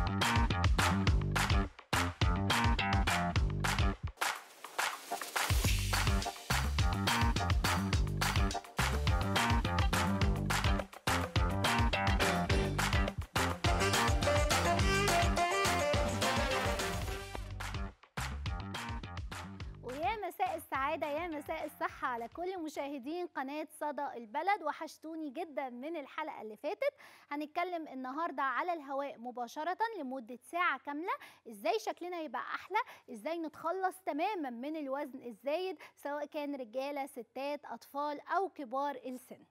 ويا مساء السعادة يا مساء الصحة على كل مشاهدين قناة صدى البلد وحشتوني جدا من الحلقة اللي فاتت هنتكلم النهاردة على الهواء مباشرة لمدة ساعة كاملة ازاي شكلنا يبقى أحلى ازاي نتخلص تماما من الوزن الزايد سواء كان رجالة ستات أطفال أو كبار السن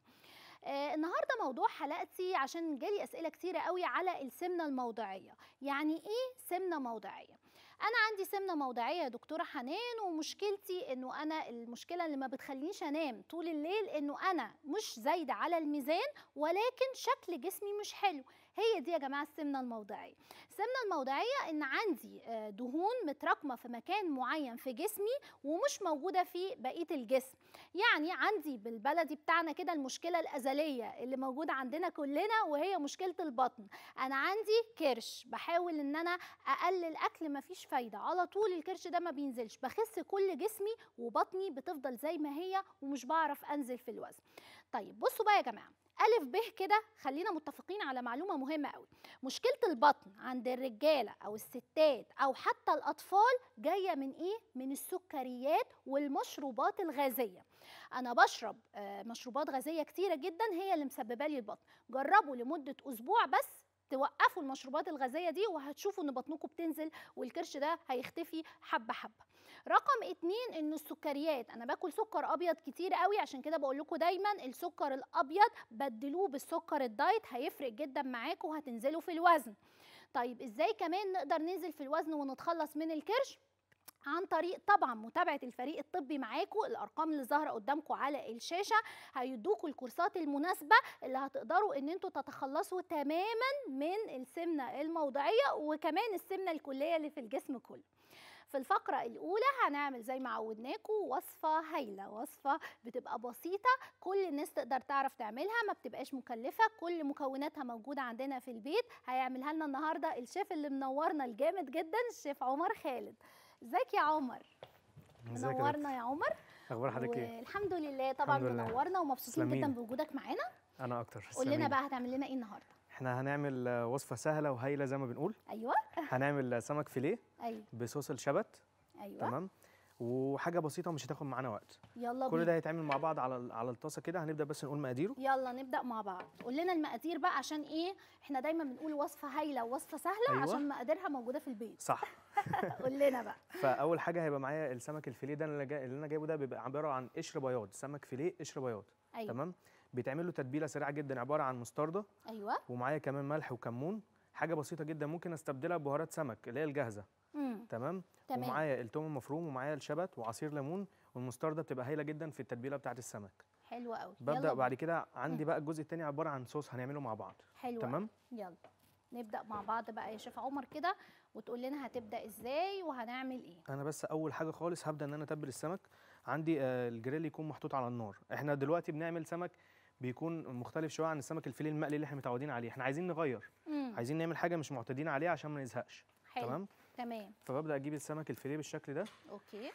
آه النهارده موضوع حلقتي عشان جالي اسئله كتيره قوي على السمنه الموضعيه يعني ايه سمنه موضعيه انا عندي سمنه موضعيه يا دكتوره حنان ومشكلتي انه انا المشكله اللي ما بتخلينيش انام طول الليل انه انا مش زايده على الميزان ولكن شكل جسمي مش حلو هي دي يا جماعه السمنه الموضعيه السمنه الموضعيه ان عندي آه، دهون متراكمه في مكان معين في جسمي ومش موجوده في بقيه الجسم يعني عندي بالبلدي بتاعنا كده المشكله الازليه اللي موجوده عندنا كلنا وهي مشكله البطن انا عندي كرش بحاول ان انا اقلل اكل مفيش فايده على طول الكرش ده ما بينزلش بخس كل جسمي وبطني بتفضل زي ما هي ومش بعرف انزل في الوزن طيب بصوا بقى يا جماعه ألف ب كده خلينا متفقين على معلومة مهمة قوي مشكلة البطن عند الرجالة أو الستات أو حتى الأطفال جاية من إيه؟ من السكريات والمشروبات الغازية أنا بشرب آه، مشروبات غازية كتيرة جدا هي اللي مسببة لي البطن جربوا لمدة أسبوع بس توقفوا المشروبات الغازية دي وهتشوفوا ان بطنكم بتنزل والكرش ده هيختفي حبة حبة رقم اتنين ان السكريات انا باكل سكر ابيض كتير قوي عشان كده بقول لكم دايما السكر الابيض بدلوه بالسكر الدايت هيفرق جدا معاكم وهتنزلوا في الوزن طيب ازاي كمان نقدر ننزل في الوزن ونتخلص من الكرش عن طريق طبعا متابعه الفريق الطبي معاكم الارقام اللي ظاهره قدامكم على الشاشه هيدوكوا الكورسات المناسبه اللي هتقدروا ان انتوا تتخلصوا تماما من السمنه الموضعيه وكمان السمنه الكليه اللي في الجسم كله في الفقرة الأولى هنعمل زي ما عودناكم وصفة هايلة وصفة بتبقى بسيطة كل الناس تقدر تعرف تعملها ما بتبقاش مكلفة كل مكوناتها موجودة عندنا في البيت هيعملها لنا النهاردة الشيف اللي منورنا الجامد جدا الشيف عمر خالد ازيك يا عمر ازيك يا منورنا يا عمر اخبار حضرتك ايه والحمد لله طبعا الحمد لله. منورنا ومبسوطين جدا تسلميلي. بوجودك معانا انا اكتر قول لنا تسلميلي. بقى هتعمل لنا ايه النهارده احنا هنعمل آه، وصفه سهله وهايله زي ما بنقول ايوه هنعمل آه، سمك فيليه ايوه بصوص الشبت ايوه تمام وحاجه بسيطه ومش هتاخد معانا وقت يلا كل بينا ده هيتعمل مع بعض على ال- على الطاسه كده هنبدا بس نقول مقاديره يلا نبدا مع بعض قول لنا المقادير بقى عشان ايه احنا دايما بنقول وصفه هايله ووصفه سهله أيوة. عشان مقاديرها موجوده في البيت صح قول لنا بقى فاول حاجه هيبقى معايا السمك الفيليه ده اللي, جاي اللي انا جايبه ده بيبقى عباره عن قشر بياض سمك فيليه قشر بياض ايوه تمام بيتعمل له تتبيله سريعه جدا عباره عن مستردة ايوه ومعايا كمان ملح وكمون حاجه بسيطه جدا ممكن استبدلها ببهارات سمك اللي هي الجاهزه امم تمام تمام. ومعايا التوم المفروم ومعايا الشبت وعصير ليمون والمستردة بتبقى هايله جدا في التتبيله بتاعه السمك حلو قوي ببدا بعد كده عندي بقى الجزء الثاني عباره عن صوص هنعمله مع بعض حلو تمام قوي. يلا نبدا مع بعض بقى يا شيف عمر كده وتقول لنا هتبدا ازاي وهنعمل ايه انا بس اول حاجه خالص هبدا ان انا اتبل السمك عندي آه، الجريل يكون محطوط على النار احنا دلوقتي بنعمل سمك بيكون مختلف شويه عن السمك الفيليه المقلي اللي احنا متعودين عليه احنا عايزين نغير امم عايزين نعمل حاجه مش معتادين عليها عشان ما نزهقش حلو تمام تمام فببدا اجيب السمك الفيليه بالشكل ده اوكي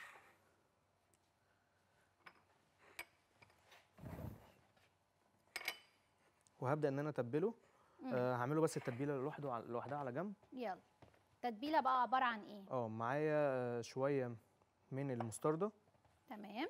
وهبدا ان انا اتبله مم. آه هعمله بس التتبيله لوحده على- لوحدها على جنب يلا التتبيله بقى عباره عن ايه اه معايا آه، شويه من المستردة تمام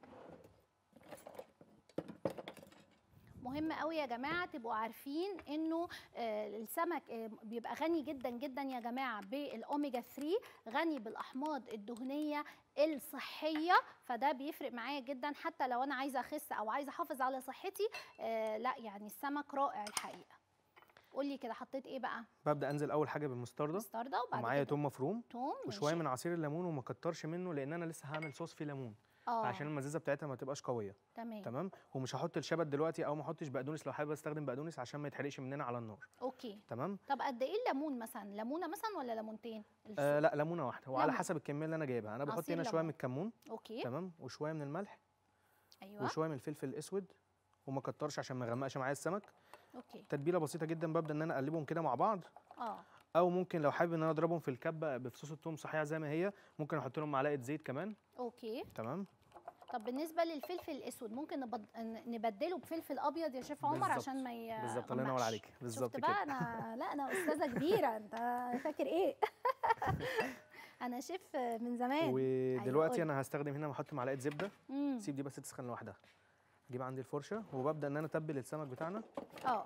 مهم قوي يا جماعه تبقوا عارفين انه آه، السمك آه، بيبقى غني جدا جدا يا جماعه بالاوميجا 3 غني بالاحماض الدهنيه الصحيه فده بيفرق معايا جدا حتى لو انا عايزه اخس او عايزه احافظ على صحتي آه، لا يعني السمك رائع الحقيقه قولي كده حطيت ايه بقى ببدا انزل اول حاجه بالمستردة مستردة وبعد ومعايا كده توم مفروم توم وشويه ماشي. من عصير الليمون وما كترش منه لان انا لسه هعمل صوص فيه ليمون اه عشان المزازه بتاعتها ما تبقاش قويه تمام تمام ومش هحط الشبت دلوقتي او ما احطش بقدونس لو حابب استخدم بقدونس عشان ما يتحرقش مننا على النار اوكي تمام طب قد ايه الليمون مثلا ليمونه مثلا ولا ليمونتين آه لا ليمونه واحده وعلى ليمون. حسب الكميه اللي انا جايبها انا بحط عصير هنا شويه ليمون. من الكمون اوكي تمام وشويه من الملح ايوه وشويه من الفلفل الاسود وما كترش عشان ما يغمقش معايا السمك اوكي تتبيله بسيطه جدا ببدا ان انا اقلبهم كده مع بعض اه او ممكن لو حابب ان انا اضربهم في الكبه بفصوص الثوم صحيحه زي ما هي ممكن احط لهم معلقه زيت كمان اوكي تمام طب بالنسبه للفلفل الاسود ممكن نبد... ن- نبدله بفلفل ابيض يا شيف عمر بالظبط. عشان ما ي... بالظبط ما الله ينور يغمقش. عليك بالظبط شفت بقى كده انا لا انا استاذه كبيره انت فاكر ايه انا شيف من زمان ودلوقتي قولي. انا هستخدم هنا بحط معلقه زبده امم سيب دي بس تسخن لوحدها اجيب عندي الفرشه وببدا ان انا اتبل السمك بتاعنا اه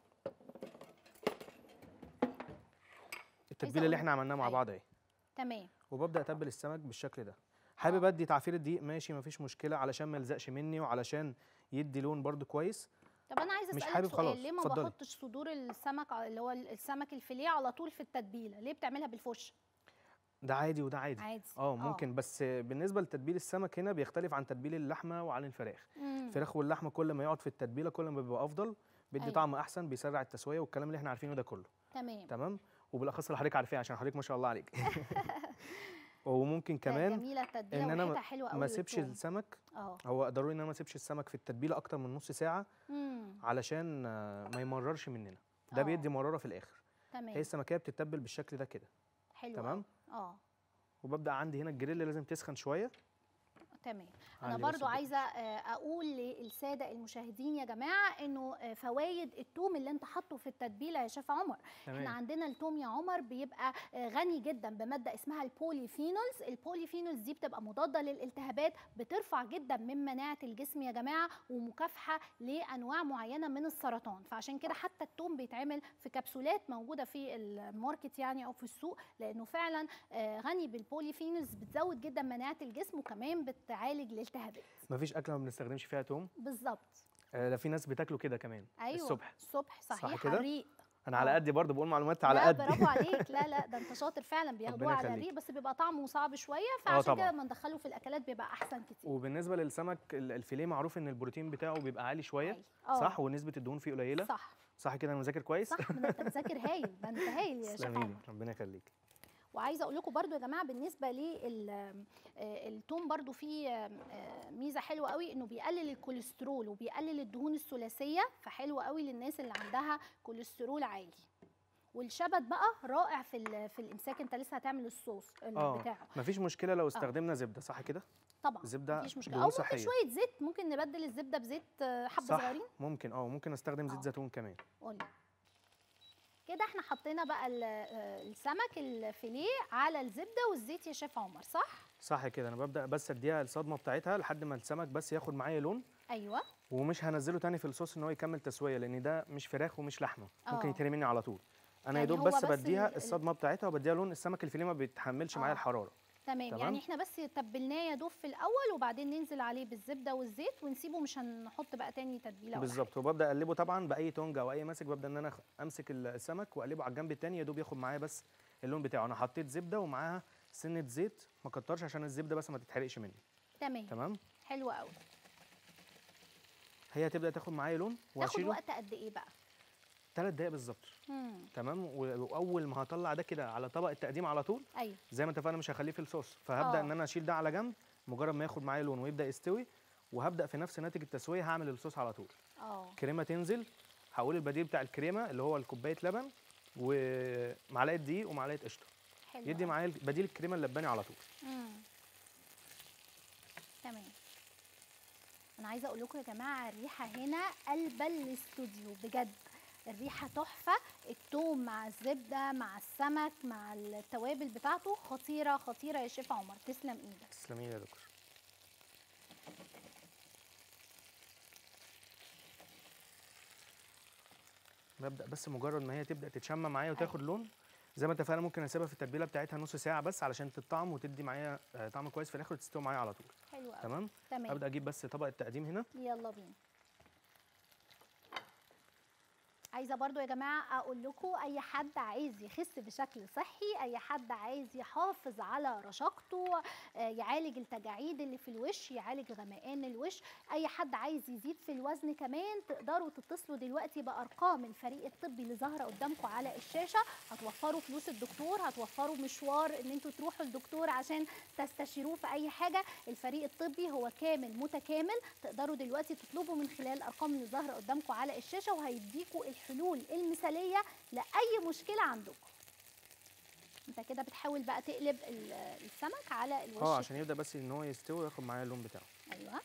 التتبيله اللي أقول- احنا عملناها مع أيوة. بعض اهي تمام وببدا اتبل السمك بالشكل ده حابب آه. ادي تعفير الدقيق ماشي مفيش مشكله علشان ما يلزقش مني وعلشان يدي لون برده كويس طب انا عايزه مش اسالك حابب سؤال خلاص، ليه ما اتفضلي. بحطش صدور السمك ع- اللي هو السمك الفيليه على طول في التتبيله ليه بتعملها بالفرشه ده عادي وده عادي عادي اه ممكن بس بالنسبه لتتبيل السمك هنا بيختلف عن تتبيل اللحمه وعن الفراخ مم. الفراخ واللحمه كل ما يقعد في التتبيله كل ما بيبقى افضل بيدي أيوة. طعم احسن بيسرع التسويه والكلام اللي احنا عارفينه ده كله تمام تمام وبالاخص اللي حضرتك عارفاه عشان حضرتك ما شاء الله عليك وممكن لا، كمان جميله التتبيله إن أنا وريحتها ما- حلوه قوي ما اسيبش السمك اه هو ضروري ان انا ما اسيبش السمك في التتبيله اكتر من نص ساعه مم. علشان آه، ما يمررش مننا ده آه. بيدي مراره في الاخر هي تمام السمكيه بتتبل بالشكل ده كده حلو تمام أوي. اه وببدا عندي هنا الجريل لازم تسخن شويه تمام انا أعلي بس برضو الضغط. عايزه آه، اقول للساده المشاهدين يا جماعه انه آه، فوائد التوم اللي انت حاطه في التتبيله يا شيف عمر احنا تمام عندنا التوم يا عمر بيبقى آه، غني جدا بماده اسمها البوليفينولز البوليفينولز دي بتبقى مضاده للالتهابات بترفع جدا من مناعه الجسم يا جماعه ومكافحه لانواع معينه من السرطان فعشان كده حتى التوم بيتعمل في كبسولات موجوده في الماركت يعني او في السوق لانه فعلا آه، غني بالبوليفينولز بتزود جدا مناعه الجسم وكمان بتعالج الالتهابات مفيش اكله ما بنستخدمش فيها توم بالظبط آه، ده في ناس بتاكله كده كمان ايوه الصبح الصبح صحيح كده؟ الريق انا على آه. قدي برضه بقول معلومات على لا قد برافو عليك لا لا ده انت شاطر فعلا بياخدوها ربنا على يخليك. الريق بس بيبقى طعمه صعب شويه فعشان طبعاً. كده لما ندخله في الاكلات بيبقى احسن كتير وبالنسبه للسمك ال- الفيليه معروف ان البروتين بتاعه بيبقى عالي شويه عالي. آه، صح ونسبه الدهون فيه قليله صح صح كده انا مذاكر كويس صح ده انت مذاكر هايل ده انت هايل يا شيخ تسلمي لي عمر ربنا يخليك وعايزه اقول لكم برضو يا جماعه بالنسبه للثوم برضو فيه آه، آه، ميزه حلوه قوي انه بيقلل الكوليسترول وبيقلل الدهون الثلاثيه فحلو قوي للناس اللي عندها كوليسترول عالي والشبت بقى رائع في ال- في الامساك انت لسه هتعمل الصوص ال- آه. بتاعه مفيش مشكله لو استخدمنا زبده صح كده طبعا الزبدة مفيش مشكله دهون او ممكن صحية. شويه زيت ممكن نبدل الزبده بزيت آه، حبه صح صغيرين ممكن اه ممكن استخدم زيت آه. زيتون كمان قولي كده احنا حطينا بقى ال- آه، السمك الفيليه على الزبده والزيت يا شيف عمر صح صح كده انا ببدا بس اديها الصدمه بتاعتها لحد ما السمك بس ياخد معايا لون ايوه ومش هنزله تاني في الصوص ان هو يكمل تسويه لان ده مش فراخ ومش لحمه ممكن آه. يتهري مني على طول انا يعني يا دوب هو بس بس بديها ال- ال- الصدمه بتاعتها وبديها لون السمك الفيليه ما بيتحملش معايا آه. الحراره تمام, تمام. يعني احنا بس تبلناه يا دوب في الاول وبعدين ننزل عليه بالزبده والزيت ونسيبه مش هنحط بقى تاني تتبيله ولا بالظبط وببدا اقلبه طبعا باي تونج او اي ماسك ببدا ان انا أخ- امسك ال- السمك واقلبه على الجنب التاني يا دوب ياخد معايا بس اللون بتاعه انا حطيت زبده ومعاها سنه زيت ما كترش عشان الزبده بس ما تتحرقش مني حاجة. تمام تمام حلو قوي هي هتبدا تاخد معايا لون تاخد واشيله وقت قد ايه بقى ثلاث دقايق بالظبط امم تمام و- واول ما هطلع ده كده على طبق التقديم على طول ايوه زي ما اتفقنا مش هخليه في الصوص فهبدا آه. ان انا اشيل ده على جنب مجرد ما ياخد معايا لون ويبدا يستوي وهبدا في نفس ناتج التسويه هعمل الصوص على طول اه كريمه تنزل هقول البديل بتاع الكريمه اللي هو الكوبايه لبن ومعلقه دقيق ومعلقه قشطه حلو يدي أوي. معايا بديل الكريمه اللباني على طول مم. تمام انا عايزه اقول لكم يا جماعه الريحه هنا قلبه الاستوديو بجد الريحه تحفه التوم مع الزبده مع السمك مع التوابل بتاعته خطيره خطيره يا شيف عمر تسلم ايدك تسلمي لي يا دكتور ببدا بس مجرد ما هي تبدا تتشمع معايا وتاخد لون زي ما اتفقنا ممكن اسيبها في التتبيله بتاعتها نص ساعه بس علشان تطعم وتدي معايا آه، طعم كويس في الاخر وتستوي معايا على طول حلو قوي تمام تمام ابدا اجيب بس طبق التقديم هنا يلا بينا عايزه برضو يا جماعه اقول لكم اي حد عايز يخس بشكل صحي اي حد عايز يحافظ على رشاقته آه، يعالج التجاعيد اللي في الوش يعالج غمقان الوش اي حد عايز يزيد في الوزن كمان تقدروا تتصلوا دلوقتي بارقام الفريق الطبي اللي ظاهره قدامكم على الشاشه هتوفروا فلوس الدكتور هتوفروا مشوار ان انتوا تروحوا الدكتور عشان تستشيروه في اي حاجه الفريق الطبي هو كامل متكامل تقدروا دلوقتي تطلبوا من خلال الارقام اللي ظاهره قدامكم على الشاشه وهيديكوا الحلول المثاليه لاي مشكله عندكم انت كده بتحاول بقى تقلب ال- السمك على الوش اه عشان يبدا بس ان هو يستوي وياخد معايا اللون بتاعه ايوه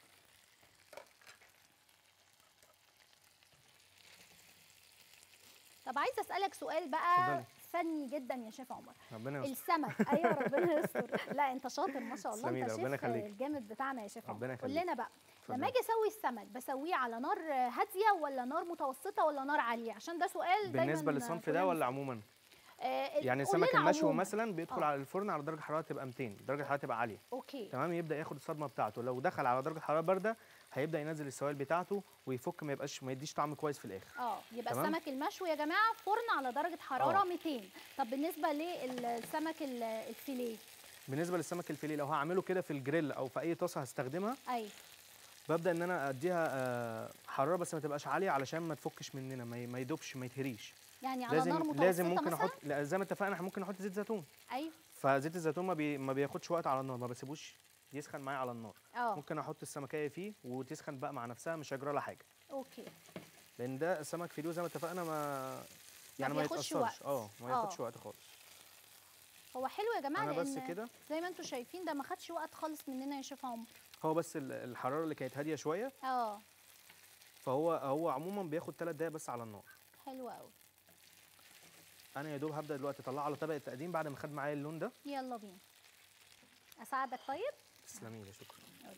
طب عايزه اسالك سؤال بقى اتفضلي. فني جدا يا شيف عمر ربنا يستر السمك ايوه ربنا يستر لا انت شاطر ما شاء الله تسلمي انت لي، ربنا شيف يخليك. الجامد بتاعنا يا شيف ربنا عمر قول يخليك. لنا بقى لما اتفضلي. اجي اسوي السمك بسويه على نار هاديه ولا نار متوسطه ولا نار عاليه عشان ده سؤال بالنسبه دايما للصنف كلنا ده ولا عموما آه يعني قول السمك لنا المشوي عموماً. مثلا بيدخل آه. على الفرن على درجه حراره تبقى 200 درجه الحراره تبقى عاليه اوكي تمام يبدا ياخد الصدمه بتاعته لو دخل على درجه حراره بارده هيبدا ينزل السوائل بتاعته ويفك ما يبقاش ما يديش طعم كويس في الاخر اه يبقى تمام. السمك المشوي يا جماعه فرن على درجه حراره آه. 200 طب بالنسبه للسمك ال- الفيليه بالنسبه للسمك الفيليه لو هعمله كده في الجريل او في اي طاسه هستخدمها ايوه ببدا ان انا اديها آه، حراره بس ما تبقاش عاليه علشان ما تفكش مننا ما ي- ما يدوبش ما يتهريش يعني على نار لازم متوسطه لازم ممكن مثلا احط لا زي ما اتفقنا احنا ممكن نحط زيت زيتون ايوه فزيت الزيتون ما, بي... ما بياخدش وقت على النار ما بسيبوش يسخن معايا على النار اه ممكن احط السمكيه فيه وتسخن بقى مع نفسها مش هيجرى لها حاجه اوكي لان ده السمك فيديو زي ما اتفقنا ما يعني ما, بياخدش يتاثرش وقت. اه ما آه. ياخدش وقت خالص هو حلو يا جماعه انا بس لان كده زي ما انتم شايفين ده ما خدش وقت خالص مننا يا شيف عمر هو بس ال- الحراره اللي كانت هاديه شويه اه فهو هو عموما بياخد 3 دقايق بس على النار حلو قوي انا يا دوب هبدا دلوقتي اطلعه على طبق التقديم بعد ما خد معايا اللون ده يلا بينا اساعدك طيب تسلمي لي شكرا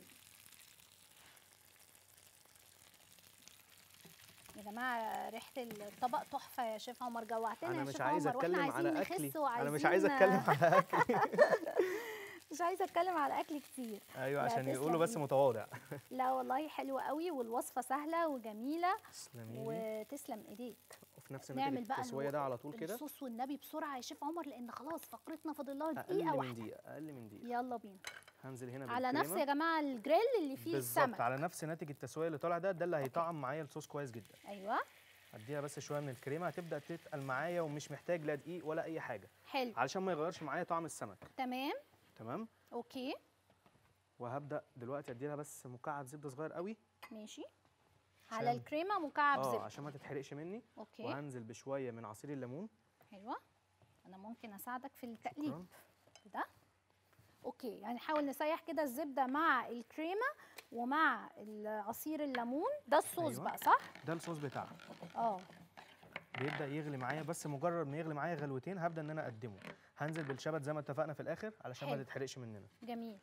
يا جماعه ريحه الطبق تحفه يا شيف عمر جوعتنا انا يا مش شيف عايز عمر واحنا اتكلم عايزين على نخس اكلي وعايزين انا مش عايز اتكلم على اكلي مش عايزه اتكلم على اكل كتير ايوه لا، عشان تسلم يقولوا بس إيدك. متواضع لا والله حلوه قوي والوصفه سهله وجميله تسلمي لي وتسلم ايديك وفي نفس نعمل الوقت بقى التسويه ده على طول كده الصوص والنبي بسرعه يا شيف عمر لان خلاص فقرتنا فاضل لها اقل دقيقه من واحده دقيقه اقل من دقيقه يلا بينا هنزل هنا على نفس بالكريمة. يا جماعه الجريل اللي فيه بالظبط السمك على نفس ناتج التسويه اللي طالع ده ده اللي هيطعم معايا الصوص كويس جدا ايوه اديها بس شويه من الكريمه هتبدا تتقل معايا ومش محتاج لا دقيق ولا اي حاجه حلو علشان ما يغيرش معايا طعم السمك تمام تمام اوكي وهبدا دلوقتي اديلها بس مكعب زبده صغير قوي ماشي على عشان- الكريمه مكعب اه زبده عشان ما تتحرقش مني اوكي وهنزل بشويه من عصير الليمون حلوه انا ممكن اساعدك في التقليب شكراً. كده اوكي يعني نحاول نسيح كده الزبده مع الكريمه ومع عصير الليمون ده الصوص أيوة. بقى صح ده الصوص بتاعنا اه بيبدا يغلي معايا بس مجرد ما يغلي معايا غلوتين هبدا ان انا اقدمه هنزل بالشبت زي ما اتفقنا في الاخر علشان ما حلو. تتحرقش مننا جميل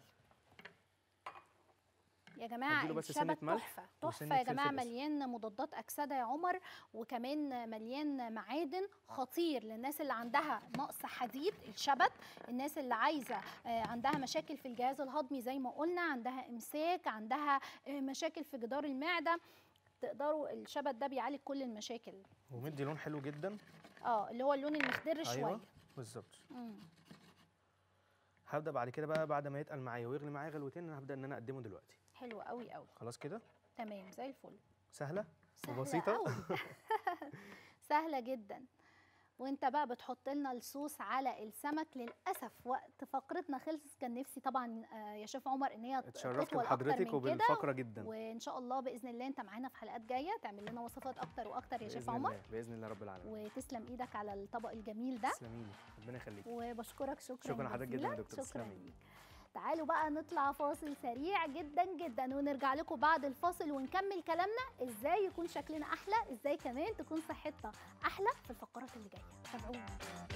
يا جماعه هديله بس سنة الشبت ملح تحفه وسنة تحفه يا جماعه فلفل أسود. مليان مضادات اكسده يا عمر وكمان مليان معادن خطير للناس اللي عندها نقص حديد الشبت الناس اللي عايزه آه، عندها مشاكل في الجهاز الهضمي زي ما قلنا عندها امساك عندها آه، مشاكل في جدار المعده تقدروا الشبت ده بيعالج كل المشاكل ومدي لون حلو جدا اه اللي هو اللون المخضر شويه ايوه بالظبط مم. هبدا بعد كده بقى بعد ما يتقل معايا ويغلي معايا غلوتين انا هبدا ان انا اقدمه دلوقتي حلو قوي قوي خلاص كده تمام زي الفل سهله سهلة وبسيطة. أوي. سهلة جدا وانت بقى بتحط لنا الصوص على السمك للاسف وقت فقرتنا خلص كان نفسي طبعا آه، يا شيف عمر ان هي اتشرفت تطول اكتر بحضرتك من كده وبالفقره جدا وان شاء الله باذن الله انت معانا في حلقات جايه تعمل لنا وصفات اكتر واكتر يا شيف باذن عمر الله باذن الله رب العالمين وتسلم ايدك على الطبق الجميل ده تسلمي لي ربنا يخليك وبشكرك شكرا شكراً لحضرتك جداً يا جزيلاً. دكتور، شكرا تسلمي. ليك تعالوا بقى نطلع فاصل سريع جدا جدا ونرجع لكم بعد الفاصل ونكمل كلامنا ازاي يكون شكلنا احلى ازاي كمان تكون صحتنا احلى في الفقرات اللي جايه تابعونا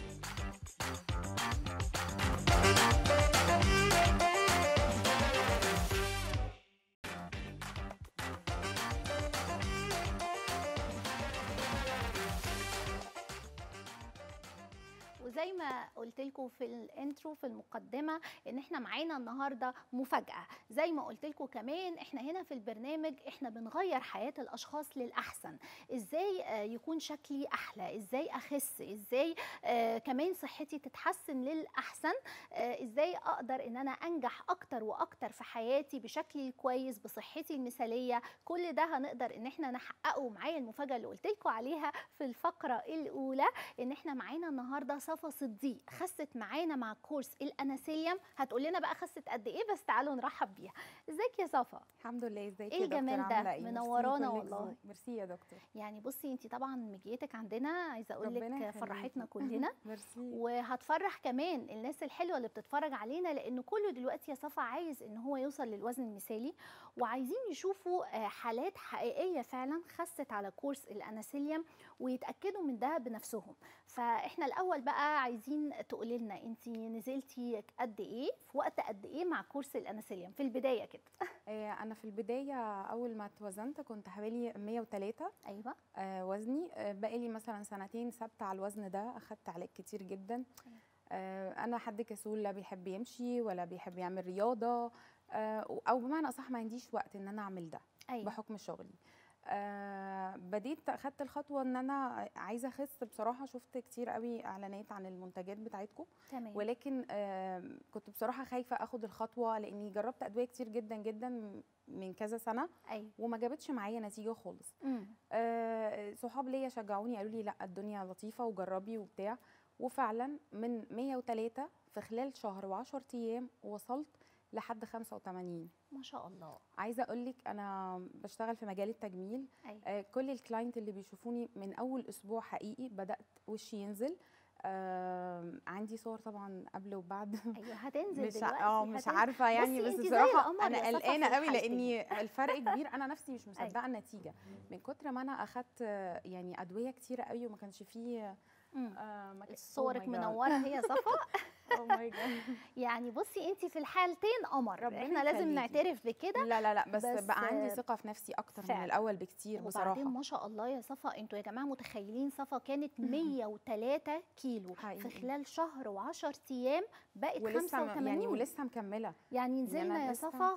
وزي ما قلت لكم في الانترو في المقدمه ان احنا معانا النهارده مفاجاه زي ما قلت لكم كمان احنا هنا في البرنامج احنا بنغير حياه الاشخاص للاحسن ازاي آه، يكون شكلي احلى ازاي اخس ازاي آه، كمان صحتي تتحسن للاحسن آه، ازاي اقدر ان انا انجح اكتر واكتر في حياتي بشكلي الكويس بصحتي المثاليه كل ده هنقدر ان احنا نحققه معايا المفاجاه اللي قلت لكم عليها في الفقره الاولى ان احنا معانا النهارده صفا صفا صديق خست معانا مع كورس الاناسيليوم هتقول لنا بقى خست قد ايه بس تعالوا نرحب بيها ازيك يا صفا الحمد لله ازيك إيه يا دكتور الجمال ده؟ عامله ايه ميرسي، منورانا كلك والله. ذوق. ميرسي يا دكتور يعني بصي انت طبعا مجيتك عندنا عايزه اقول ربنا لك يخليكي. فرحتنا كلنا ميرسي وهتفرح كمان الناس الحلوه اللي بتتفرج علينا لان كله دلوقتي يا صفا عايز ان هو يوصل للوزن المثالي وعايزين يشوفوا آه، حالات حقيقيه فعلا خست على كورس الاناسيليوم ويتاكدوا من ده بنفسهم فاحنا الاول بقى عايزين تقولي لنا انت نزلتي قد ايه في وقت قد ايه مع كورس الاناسيليوم في البدايه كده آه انا في البدايه اول ما اتوزنت كنت حوالي 103 ايوه آه وزني آه بقالي مثلا سنتين ثابته على الوزن ده اخدت علاج كتير جدا آه انا حد كسول لا بيحب يمشي ولا بيحب يعمل رياضه آه او بمعنى اصح ما عنديش وقت ان انا اعمل ده ايوه بحكم شغلي آه بديت اخدت الخطوه ان انا عايزه اخس بصراحه شفت كتير قوي اعلانات عن المنتجات بتاعتكم تمام ولكن آم، كنت بصراحه خايفه اخد الخطوه لاني جربت ادويه كتير جدا جدا م- من كذا سنه ايوه وما جابتش معايا نتيجه خالص امم آه، صحاب ليا شجعوني قالوا لي لا الدنيا لطيفه وجربي وبتاع وفعلا من 103 في خلال شهر و10 ايام وصلت لحد 85 ما شاء الله عايزه اقول لك انا بشتغل في مجال التجميل ايوه آه، كل الكلاينت اللي بيشوفوني من اول اسبوع حقيقي بدات وشي ينزل آم، عندي صور طبعا قبل وبعد ايوه هتنزل مش دلوقتي ع- اه مش هتنزل. عارفه يعني بصي بس انتي زي بصراحه القمر يا انا صفا في قلقانه قوي الحالتين. لاني الفرق كبير انا نفسي مش مصدقه النتيجه من كتر ما انا اخدت آه، يعني ادويه كتيره قوي وما كانش فيه مم. آه، ما كان- صورك Oh my God. منوره هي صفا Oh my God. يعني بصي انت في الحالتين قمر ربنا احنا لازم يخليكي. نعترف بكده لا لا لا بس, بس، بقى عندي آه، ثقه في نفسي اكتر فعلا. من الاول بكتير بصراحه وبعدين ما شاء الله يا صفا انتوا يا جماعه متخيلين صفا كانت 103 كيلو في حقيقي. خلال شهر و10 ايام بقت ولسه 85 م- يعني ولسه مكمله يعني نزلنا أنا يا لسه- صفا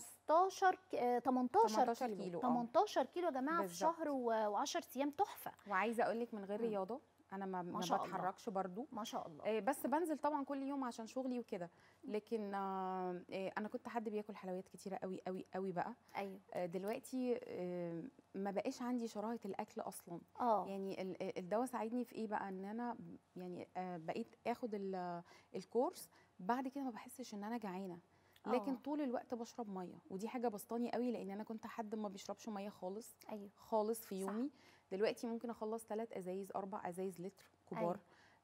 15 ك- آه، 18 18 كيلو كيلو، آه. 18 كيلو يا جماعه في بالظبط. شهر و10 ايام تحفه وعايزه اقول لك من غير مم. رياضه انا ما, ما شاء الله. بتحركش برضو ما شاء الله آه، بس بنزل طبعا كل يوم عشان شغلي وكده لكن آه، آه، انا كنت حد بياكل حلويات كتيره قوي قوي قوي بقى ايوه آه، دلوقتي آه، ما بقاش عندي شراهه الاكل اصلا اه يعني ال- ال- الدواء ساعدني في ايه بقى ان انا يعني آه، بقيت اخد ال- الكورس بعد كده ما بحسش ان انا جعانه لكن آه. طول الوقت بشرب ميه ودي حاجه بسطاني قوي لان انا كنت حد ما بيشربش ميه خالص ايوه خالص في صح. يومي دلوقتي ممكن اخلص ثلاث ازايز اربع ازايز لتر كبار أيوة.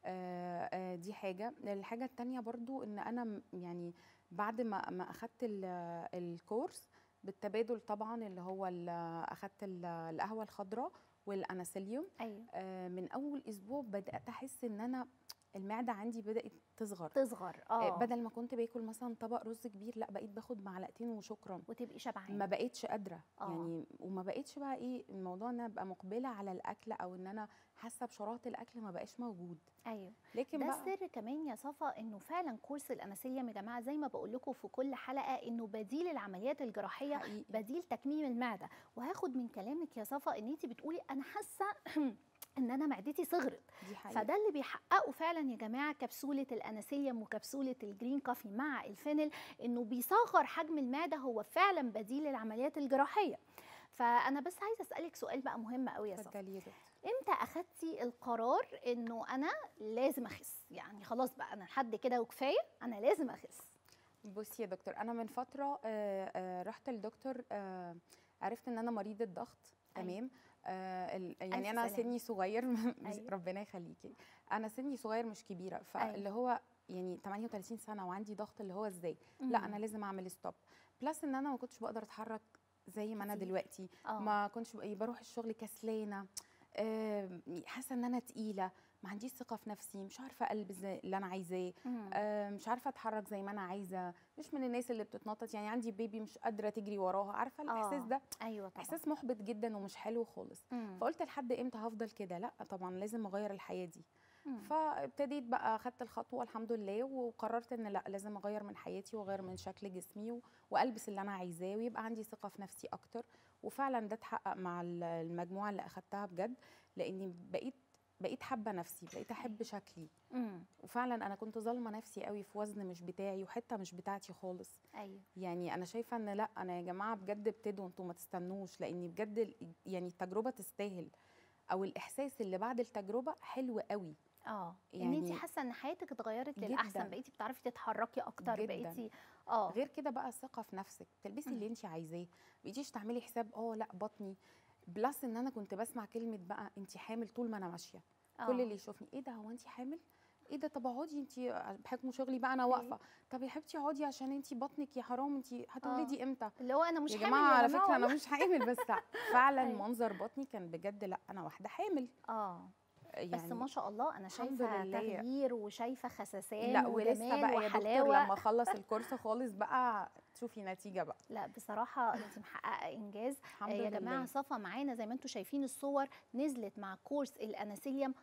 آه آه دي حاجه الحاجه التانية برضو ان انا م- يعني بعد ما ما اخدت ال- الكورس بالتبادل طبعا اللي هو ال- اخدت ال- القهوه الخضراء والاناسيليوم ايوه آه من اول اسبوع بدات احس ان انا المعده عندي بدات تصغر تصغر آه اه بدل ما كنت باكل مثلا طبق رز كبير لا بقيت باخد معلقتين وشكرا وتبقي شبعانه ما بقتش قادره آه. يعني وما بقتش بقى ايه الموضوع ان انا ابقى مقبله على الاكل او ان انا حاسه بشراهه الاكل ما بقاش موجود ايوه لكن ده بقى السر كمان يا صفا انه فعلا كورس الاناسيليوم يا جماعه زي ما بقول لكم في كل حلقه انه بديل العمليات الجراحيه حقيقي بديل تكميم المعده وهاخد من كلامك يا صفا ان انت بتقولي انا حاسه ان انا معدتي صغرت دي حقيقه فده اللي بيحققه فعلا يا جماعه كبسوله الاناسيليوم وكبسوله الجرين كافي مع الفينل انه بيصغر حجم المعده هو فعلا بديل العمليات الجراحيه فانا بس عايزه اسالك سؤال بقى مهم قوي يا صفا اتفضلي يا دكتور امتى اخدتي القرار انه انا لازم اخس يعني خلاص بقى انا لحد كده وكفايه انا لازم اخس بصي يا دكتور انا من فتره آه آه رحت للدكتور آه عرفت ان انا مريضه ضغط أيوة. تمام آه ال- ألف يعني انا سلامة. سني صغير مش أيوة. ربنا يخليكي انا سني صغير مش كبيره فاللي هو يعني 38 سنه وعندي ضغط اللي هو ازاي لا انا لازم اعمل ستوب بلس ان انا ما كنتش بقدر اتحرك زي ما انا كتير. دلوقتي آه. ما كنتش بقى- بروح الشغل كسلانه آم، حاسه ان انا تقيله ما عنديش ثقه في نفسي مش عارفه البس زي اللي انا عايزاه مم. آه، مش عارفه اتحرك زي ما انا عايزه مش من الناس اللي بتتنطط يعني عندي بيبي مش قادره تجري وراها عارفه الاحساس آه. ده ايوه طبعا احساس محبط جدا ومش حلو خالص مم. فقلت لحد امتى هفضل كده لا طبعا لازم اغير الحياه دي مم. فابتديت بقى خدت الخطوه الحمد لله وقررت ان لا لازم اغير من حياتي واغير من شكل جسمي و- والبس اللي انا عايزاه ويبقى عندي ثقه في نفسي اكتر وفعلا ده اتحقق مع ال- المجموعه اللي اخدتها بجد لاني بقيت بقيت حابه نفسي بقيت احب شكلي مم. وفعلا انا كنت ظالمه نفسي قوي في وزن مش بتاعي وحته مش بتاعتي خالص ايوه يعني انا شايفه ان لا انا يا جماعه بجد ابتدوا انتوا ما تستنوش لان بجد ال- يعني التجربه تستاهل او الاحساس اللي بعد التجربه حلو قوي اه ان انت يعني حاسه ان حياتك اتغيرت جداً. للاحسن بقيتي بتعرفي تتحركي اكتر جداً. بقيتي اه غير كده بقى الثقه في نفسك تلبسي مم. اللي انت عايزاه ما تجيش تعملي حساب اه لا بطني بلس ان انا كنت بسمع كلمه بقى انت حامل طول ما انا ماشيه آه. كل اللي يشوفني ايه ده هو انت حامل ايه ده طب اقعدي انت بحكم شغلي بقى انا أيوة. واقفه طب يا حبيبتي اقعدي عشان انت بطنك يا حرام انت هتولدي امتى اللي هو انا مش يا حامل جماعه على جماعة فكره انا والله. مش حامل بس فعلا أيوة. منظر بطني كان بجد لا انا واحده حامل اه يعني بس ما شاء الله انا الحمد شايفه لله. تغيير وشايفه خسسان لا ولسه وجمال بقى يا دكتور وحلاوه لما اخلص الكورس خالص بقى تشوفي نتيجه بقى لا بصراحه انت محققه انجاز الحمد آه، يا لله جماعه صفا معانا زي ما انتم شايفين الصور نزلت مع كورس الاناسيليوم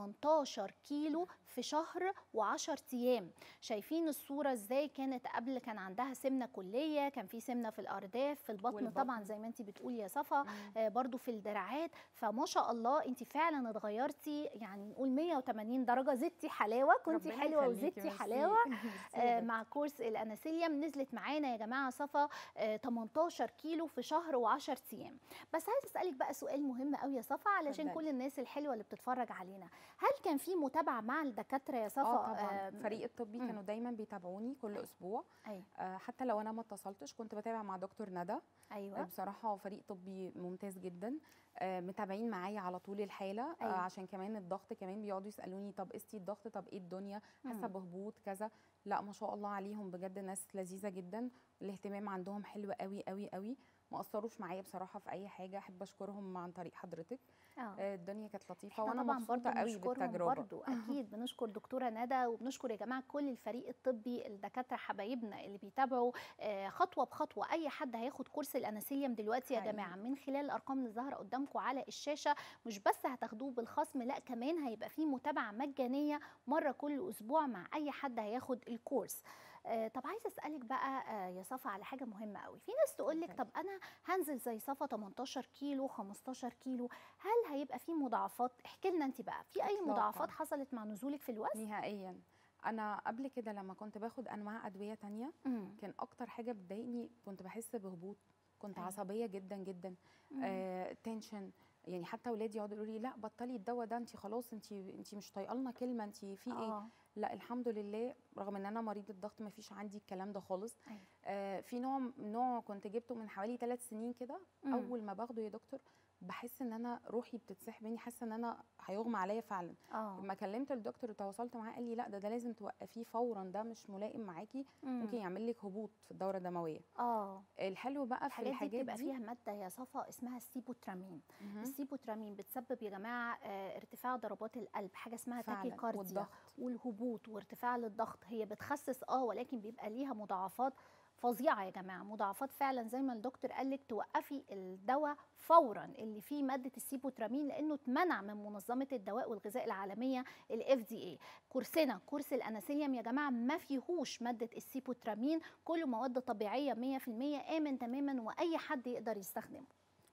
18 كيلو في شهر و10 ايام شايفين الصوره ازاي كانت قبل كان عندها سمنه كليه كان في سمنه في الارداف في البطن, والبطن. طبعا زي ما انت بتقولي يا صفا مم. آه، برضو في الدراعات فما شاء الله انت فعلا اتغيرتي يعني نقول 180 درجه زدتي حلاوه كنتي ربنا حلوه يخليكي، وزدتي ميرسي. حلاوه ميرسي آه، يا مع كورس الاناسيليوم نزلت معانا يا جماعه صفا آه، 18 كيلو في شهر و10 ايام بس عايز اسالك بقى سؤال مهم قوي يا صفا علشان اتفضلي. كل الناس الحلوه اللي بتتفرج علينا هل كان في متابعه مع الدكاتره يا صفا اه طبعا آم، الفريق الطبي مم. كانوا دايما بيتابعوني كل أيوة. اسبوع ايوه آه، حتى لو انا ما اتصلتش كنت بتابع مع دكتور ندى آه، ايوه بصراحه فريق طبي ممتاز جدا آه، متابعين معايا على طول الحاله آه، أيوة. عشان كمان الضغط كمان بيقعدوا يسالوني طب قستي الضغط طب ايه الدنيا حاسه مم. بهبوط كذا لا ما شاء الله عليهم بجد ناس لذيذه جدا الاهتمام عندهم حلو قوي قوي قوي ما قصروش معايا بصراحه في اي حاجه احب اشكرهم عن طريق حضرتك اه آه، الدنيا كانت لطيفه احنا وانا طبعا مبسوطه برضو قوي بنشكرهم بالتجربه برضو اكيد بنشكر دكتوره ندى وبنشكر يا جماعه كل الفريق الطبي الدكاتره حبايبنا اللي بيتابعوا آه، خطوه بخطوه اي حد هياخد كورس الاناسيليوم دلوقتي يا حقيقي. جماعه من خلال الارقام اللي ظاهره قدامكم على الشاشه مش بس هتاخدوه بالخصم لا كمان هيبقى فيه متابعه مجانيه مره كل اسبوع مع اي حد هياخد الكورس آه، طب عايزه اسالك بقى آه، يا صفا على حاجه مهمه قوي في ناس تقول لك اتفضلي. طب انا هنزل زي صفا 18 كيلو 15 كيلو هل هيبقى في مضاعفات احكي لنا انت بقى في اي إطلاقاً. مضاعفات حصلت مع نزولك في الوزن نهائيا انا قبل كده لما كنت باخد انواع ادويه تانية مم. كان اكتر حاجه بتضايقني كنت بحس بهبوط كنت أيوة. عصبيه جدا جدا مم. آه، تنشن يعني حتى ولادي يقعدوا يقولوا لي لا بطلي الدواء ده انت خلاص انت انت مش طايقه لنا كلمه انت في ايه اه لا الحمد لله رغم ان انا مريضه ضغط ما فيش عندي الكلام ده خالص أيوة. آه في نوع نوع كنت جبته من حوالي ثلاث سنين كده مم. اول ما باخده يا دكتور بحس ان انا روحي بتتسحب مني حاسه ان انا هيغمى عليا فعلا اه لما كلمت الدكتور وتواصلت معاه قال لي لا ده ده لازم توقفيه فورا ده مش ملائم معاكي مم. ممكن يعمل لك هبوط في الدوره الدمويه اه الحلو بقى في الحاجات دي الحاجات بتبقى دي فيها ماده يا صفا اسمها السيبوترامين مهم. السيبوترامين بتسبب يا جماعه آه، ارتفاع ضربات القلب حاجه اسمها فعلاً، تاكيكارديا والضغط والهبوط وارتفاع للضغط هي بتخسس اه ولكن بيبقى ليها مضاعفات فظيعه يا جماعه مضاعفات فعلا زي ما الدكتور قال لك توقفي الدواء فورا اللي فيه ماده السيبوترامين لانه اتمنع من منظمه الدواء والغذاء العالميه الاف دي اي كورسنا كورس الاناسيليوم يا جماعه ما فيهوش ماده السيبوترامين كله مواد طبيعيه 100% امن تماما واي حد يقدر يستخدمه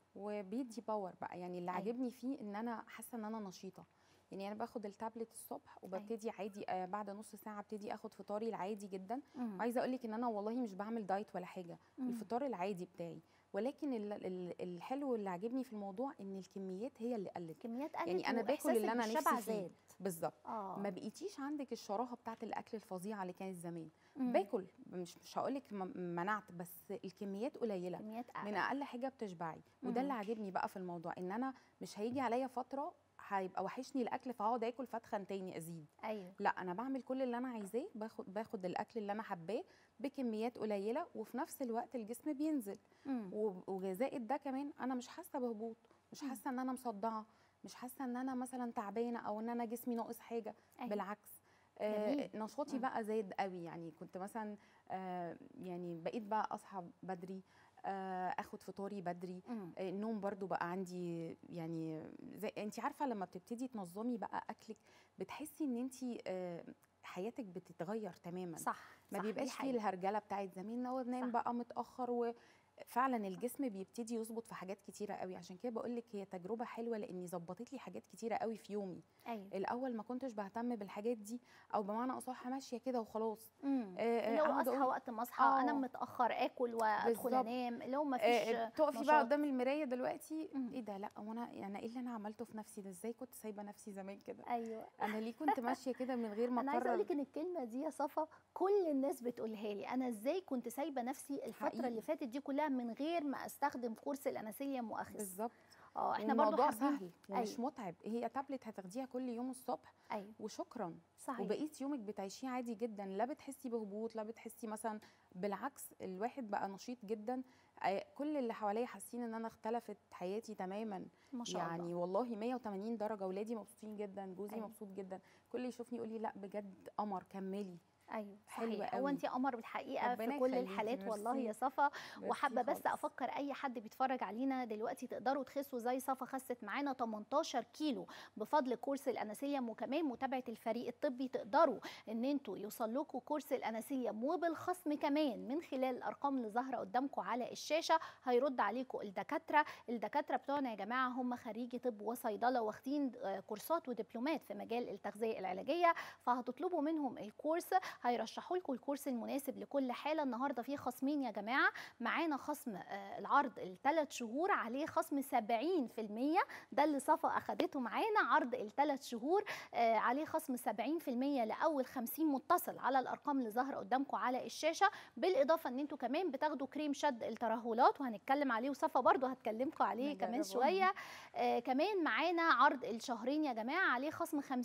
وبيدي باور بقى يعني اللي أيوة. عاجبني فيه ان انا حاسه ان انا نشيطه يعني انا باخد التابلت الصبح وببتدي عادي آه بعد نص ساعه ابتدي اخد فطاري العادي جدا مم. عايزه اقول لك ان انا والله مش بعمل دايت ولا حاجه مم. الفطار العادي بتاعي ولكن ال- ال- الحلو اللي عاجبني في الموضوع ان الكميات هي اللي قلت كميات قلت يعني أنا باكل وإحساسك اللي أنا بالشبع نفسي فيه. زاد بالظبط اه ما بقيتيش عندك الشراهه بتاعت الاكل الفظيعه اللي كانت زمان مم. باكل مش مش هقول لك منعت بس الكميات قليله كميات من أعلى. اقل حاجه بتشبعي مم. وده اللي عاجبني بقى في الموضوع ان انا مش هيجي عليا فتره هيبقى وحشني الاكل فهقعد اكل فاتخن تاني ازيد ايوه لا انا بعمل كل اللي انا عايزاه باخد باخد الاكل اللي انا حباه بكميات قليله وفي نفس الوقت الجسم بينزل مم. و- وزائد ده كمان انا مش حاسه بهبوط مش مم. حاسه ان انا مصدعه مش حاسه ان انا مثلا تعبانه او ان انا جسمي ناقص حاجه أيوة. بالعكس آه جميل. نشاطي مم. بقى زاد قوي يعني كنت مثلا آه يعني بقيت بقى اصحى بدري آه اخد فطاري بدري مم. آه، النوم برضو بقى عندي يعني زي انت عارفه لما بتبتدي تنظمي بقى اكلك بتحسي ان انت حياتك بتتغير تماما صح ما صح، دي بيبقاش فيه حقيقة. الهرجله بتاعت زمان هو نام صح. بقى متاخر فعلا الجسم بيبتدي يظبط في حاجات كتيره قوي عشان كده بقول لك هي تجربه حلوه لاني ظبطت لي حاجات كتيره قوي في يومي ايوه الاول ما كنتش بهتم بالحاجات دي او بمعنى اصح ماشيه كده وخلاص امم آه، اللي هو أقعد اصحى أقول- وقت ما اصحى آه. انام متاخر اكل وادخل بالظبط. انام اللي هو ما فيش آه، تقفي نشاط. بقى قدام المرايه دلوقتي مم. ايه ده لا وانا يعني ايه اللي انا عملته في نفسي ده ازاي كنت سايبه نفسي زمان كده ايوه انا ليه كنت ماشيه كده من غير ما انا عايزه اقول اقرر لك ان الكلمه دي يا صفا كل الناس بتقولها لي انا ازاي كنت سايبه نفسي الفتره حقيقي. اللي فاتت دي كلها من غير ما استخدم كورس الاناسيليا مؤخذ بالظبط اه احنا برضو الموضوع حابين سهل ومش أيوة. متعب هي تابلت هتاخديها كل يوم الصبح ايوه وشكرا صحيح وبقيت يومك بتعيشيه عادي جدا لا بتحسي بهبوط لا بتحسي مثلا بالعكس الواحد بقى نشيط جدا آه، كل اللي حواليا حاسين ان انا اختلفت حياتي تماما ما شاء يعني الله والله 180 درجه ولادي مبسوطين جدا جوزي أيوة. مبسوط جدا كل اللي يشوفني يقول لي لا بجد قمر كملي ايوه حلوة صحيح هو قوي. انت قمر بالحقيقه ربنا في كل يخليكي، الحالات والله ميرسي. يا صفا ميرسي وحابه بس خالص. افكر اي حد بيتفرج علينا دلوقتي تقدروا تخسوا زي صفا خست معانا 18 كيلو بفضل كورس الاناسيليوم وكمان متابعه الفريق الطبي تقدروا ان انتوا يوصل لكم كورس الاناسيليوم وبالخصم كمان من خلال الارقام اللي ظاهره قدامكم على الشاشه هيرد عليكم الدكاتره الدكاتره بتوعنا يا جماعه هم خريجي طب وصيدله واخدين آه، كورسات ودبلومات في مجال التغذيه العلاجيه فهتطلبوا منهم الكورس هيرشحوا لكم الكورس المناسب لكل حاله النهارده في خصمين يا جماعه معانا خصم آه، العرض الثلاث شهور عليه خصم 70% ده اللي صفا اخدته معانا عرض الثلاث شهور آه، عليه خصم 70% لاول 50 متصل على الارقام اللي ظاهره قدامكم على الشاشه بالاضافه ان انتوا كمان بتاخدوا كريم شد الترهلات وهنتكلم عليه وصفا برضو هتكلمكم عليه كمان نجربه. شويه آه كمان معانا عرض الشهرين يا جماعه عليه خصم 50%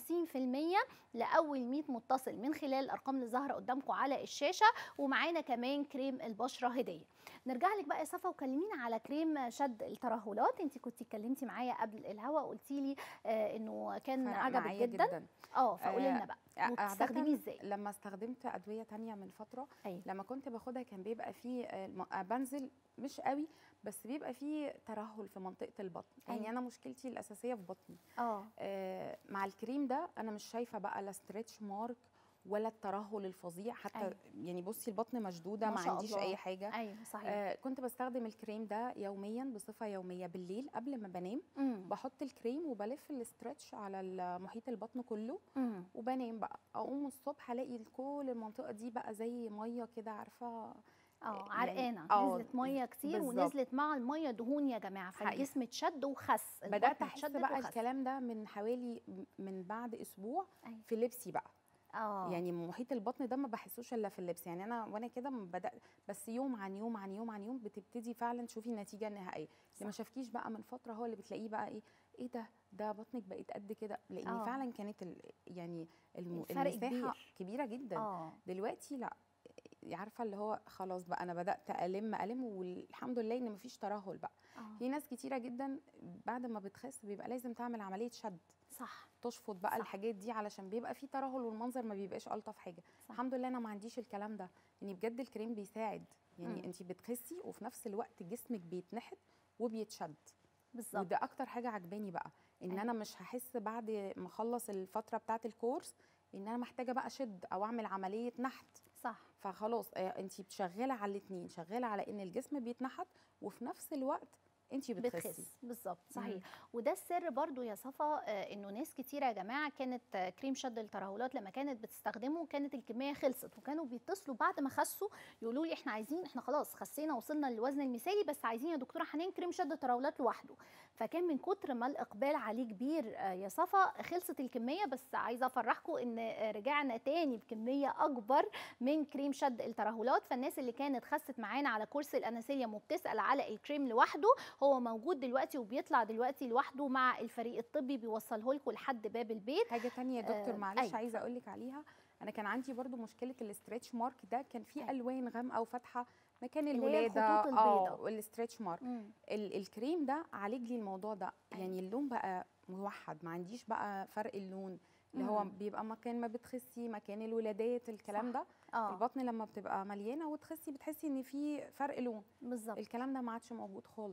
لاول 100 متصل من خلال الارقام اللي ظاهره قدامكم على الشاشه ومعانا كمان كريم البشره هديه نرجع لك بقى يا صفا وكلمينا على كريم شد الترهلات انت كنت اتكلمتي معايا قبل الهوا وقلتي لي آه انه كان فرق عجبك معايا جدا اه فقولي لنا بقى آه، وبتستخدميه عادةً ازاي لما استخدمت ادويه تانية من فتره ايوه لما كنت باخدها كان بيبقى فيه آه، الم- آه، بنزل مش قوي بس بيبقى فيه ترهل في منطقه البطن يعني أيوة. انا مشكلتي الاساسيه في بطني اه آه، مع الكريم ده انا مش شايفه بقى لا ستريتش مارك ولا الترهل الفظيع حتى أيوة. يعني بصي البطن مشدوده ما ما, شاء عنديش الله. اي حاجه ايوه صحيح آه كنت بستخدم الكريم ده يوميا بصفه يوميه بالليل قبل ما بنام امم بحط الكريم وبلف الاسترتش على محيط البطن كله امم وبنام بقى اقوم الصبح الاقي كل المنطقه دي بقى زي ميه كده عارفه اه يعني- عرقانه آه، نزلت ميه كتير بالظبط. ونزلت مع الميه دهون يا جماعه حقيقي. فالجسم اتشد وخس بدات البطن احس اتشدت بقى وخس. الكلام ده من حوالي م- من بعد اسبوع أيوة. في لبسي بقى اه يعني محيط البطن ده ما بحسوش الا في اللبس يعني انا وانا كده م- بدات بس يوم عن يوم عن يوم عن يوم بتبتدي فعلا تشوفي النتيجه النهائيه اللي ما صح. شافكيش بقى من فتره هو اللي بتلاقيه بقى ايه ايه ده ده بطنك بقت قد كده لان آه. فعلا كانت ال يعني الم- الفرق المساحه كبير. كبيره جدا اه دلوقتي لا عارفه اللي هو خلاص بقى انا بدات الم الم والحمد لله ان مفيش ترهل بقى اه في ناس كتيره جدا بعد ما بتخس بيبقى لازم تعمل عمليه شد صح تشفط بقى صح. الحاجات دي علشان بيبقى في ترهل والمنظر ما بيبقاش الطف حاجه صح. الحمد لله انا ما عنديش الكلام ده يعني بجد الكريم بيساعد يعني مم. انت بتخسي وفي نفس الوقت جسمك بيتنحت وبيتشد بالظبط وده اكتر حاجه عجباني بقى ان أيوة. انا مش هحس بعد ما اخلص الفتره بتاعه الكورس ان انا محتاجه بقى اشد او اعمل عمليه نحت صح فخلاص انت شغاله على الاثنين شغاله على ان الجسم بيتنحت وفي نفس الوقت انت بتخسي بتخس بالظبط صحيح وده السر برضو يا صفا آه، انه ناس كتيره يا جماعه كانت آه، كريم شد الترهلات لما كانت بتستخدمه كانت الكميه خلصت وكانوا بيتصلوا بعد ما خسوا يقولوا لي احنا عايزين احنا خلاص خسينا وصلنا للوزن المثالي بس عايزين يا دكتوره حنان كريم شد الترهلات لوحده فكان من كتر ما الاقبال عليه كبير آه، يا صفا خلصت الكميه بس عايزه افرحكم ان آه، رجعنا تاني بكميه اكبر من كريم شد الترهلات فالناس اللي كانت خست معانا على كورس الاناسيليوم وبتسال على الكريم لوحده هو موجود دلوقتي وبيطلع دلوقتي لوحده مع الفريق الطبي بيوصله لكم لحد باب البيت حاجه تانية يا دكتور آه، معلش أيوة. عايزه اقول لك عليها انا كان عندي برضو مشكله الاسترتش مارك ده كان فيه أيوة. الوان غامقه وفاتحه مكان اللي هي الولاده الخطوط البيضاء. والاسترتش مارك ال الكريم ده عالج لي الموضوع ده أيوة. يعني اللون بقى موحد ما عنديش بقى فرق اللون اللي هو مم. بيبقى مكان ما بتخسي مكان الولادات الكلام صح. ده اه البطن لما بتبقى مليانه وتخسي بتحسي ان في فرق لون بالظبط الكلام ده ما عادش موجود خالص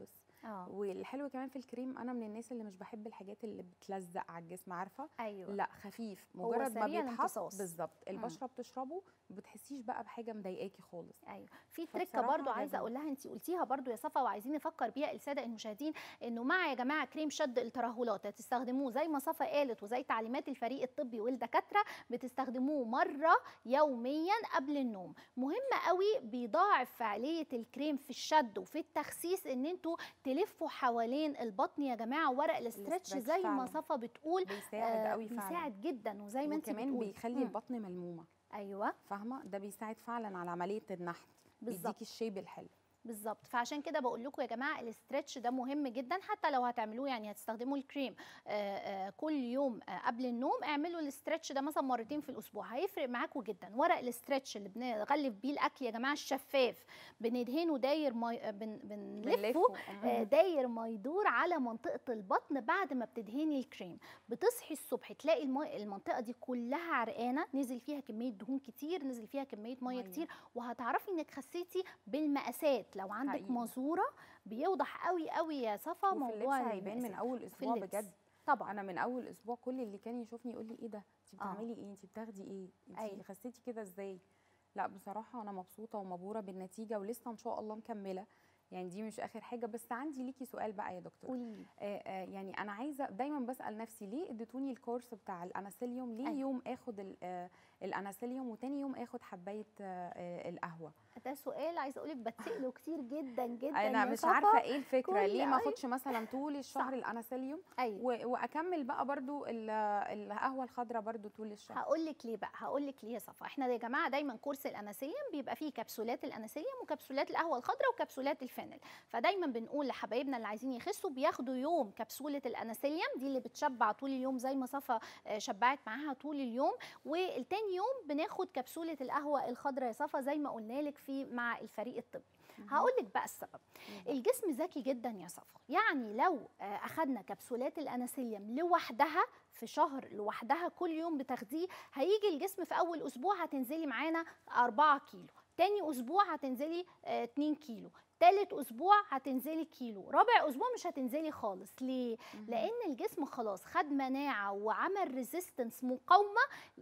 اه والحلو كمان في الكريم انا من الناس اللي مش بحب الحاجات اللي بتلزق على الجسم عارفه ايوه لا خفيف هو مجرد ما سريع بيتحط الامتصاص. بالظبط البشره بتشربه ما بتحسيش بقى بحاجه مضايقاكي خالص ايوه في تركه فبصراحة برضو عايزه عجبني. اقول لها انت قلتيها برضو يا صفا وعايزين نفكر بيها الساده المشاهدين انه مع يا جماعه كريم شد الترهلات هتستخدموه زي ما صفا قالت وزي تعليمات الفريق الطبي والدكاتره بتستخدموه مره يوميا قبل النوم مهم قوي بيضاعف فعاليه الكريم في الشد وفي التخسيس ان انتوا تلفوا حوالين البطن يا جماعه ورق الاسترتش الاسترتش زي ما فعلاً. صفا بتقول بيساعد آه، قوي فعلا بيساعد جدا وزي ما انت وكمان بتقولي بيخلي مم. البطن ملمومه ايوه فاهمه ده بيساعد فعلا على عمليه النحت بالظبط بيديكي الشيب الحلو بالظبط فعشان كده بقول لكم يا جماعه الاسترتش ده مهم جدا حتى لو هتعملوه يعني هتستخدموا الكريم آه، آه، كل يوم آه، قبل النوم اعملوا الاسترتش ده مثلا مرتين في الاسبوع هيفرق معاكم جدا ورق الاسترتش اللي بنغلف بيه الاكل يا جماعه الشفاف بندهنه داير مي... آه، بن... بنلفه بنلفه. آه، مم. داير ما يدور على منطقه البطن بعد ما بتدهني الكريم بتصحي الصبح تلاقي المي... المنطقه دي كلها عرقانه نزل فيها كميه دهون كتير نزل فيها كميه ميه مية. كتير وهتعرفي انك خسيتي بالمقاسات لو عندك حقيقي. ماسوره بيوضح قوي قوي يا صفا وفي موضوع اللبس هيبان من المقاسات. اول اسبوع اللبس. بجد طبعا انا من اول اسبوع كل اللي كان يشوفني يقول لي ايه ده انت آه. بتعملي ايه انت بتاخدي ايه انت أيوة. خسيتي كده ازاي لا بصراحه انا مبسوطه ومبهوره بالنتيجه ولسه ان شاء الله مكمله يعني دي مش اخر حاجه بس عندي ليكي سؤال بقى يا دكتور قولي لي آه آه يعني انا عايزه دايما بسال نفسي ليه اديتوني الكورس بتاع الاناسيليوم ليه أيوة. يوم اخد ال- آه الاناسيليوم وتاني يوم اخد حبايه آه آه القهوه ده سؤال عايزه اقول لك بتساله كتير جدا جدا انا يا مش صفا. عارفه ايه الفكره كل- ليه ما أيوة. اخدش مثلا طول الشهر صح. الاناسيليوم ايوه و- واكمل بقى برضو ال- القهوه الخضراء برضو طول الشهر هقول لك ليه بقى هقول لك ليه يا صفا احنا يا جماعه دايما كورس الاناسيليوم بيبقى فيه كبسولات الاناسيليوم وكبسولات القهوه الخضراء وكبسولات الفينل فدايما بنقول لحبايبنا اللي عايزين يخسوا بياخدوا يوم كبسوله الاناسيليوم دي اللي بتشبع طول اليوم زي ما صفا آه، شبعت معاها طول اليوم والتاني يوم بناخد كبسوله القهوه الخضراء يا صفا زي ما قلنا لك في مع الفريق الطبي هقول لك بقى السبب الجسم ذكي جدا يا صفا يعني لو آه، اخدنا كبسولات الاناسيليوم لوحدها في شهر لوحدها كل يوم بتاخديه هيجي الجسم في اول اسبوع هتنزلي معانا 4 كيلو تاني اسبوع هتنزلي آه، 2 كيلو تالت اسبوع هتنزلي كيلو رابع اسبوع مش هتنزلي خالص ليه مهم. لان الجسم خلاص خد مناعه وعمل ريزيستنس مقاومه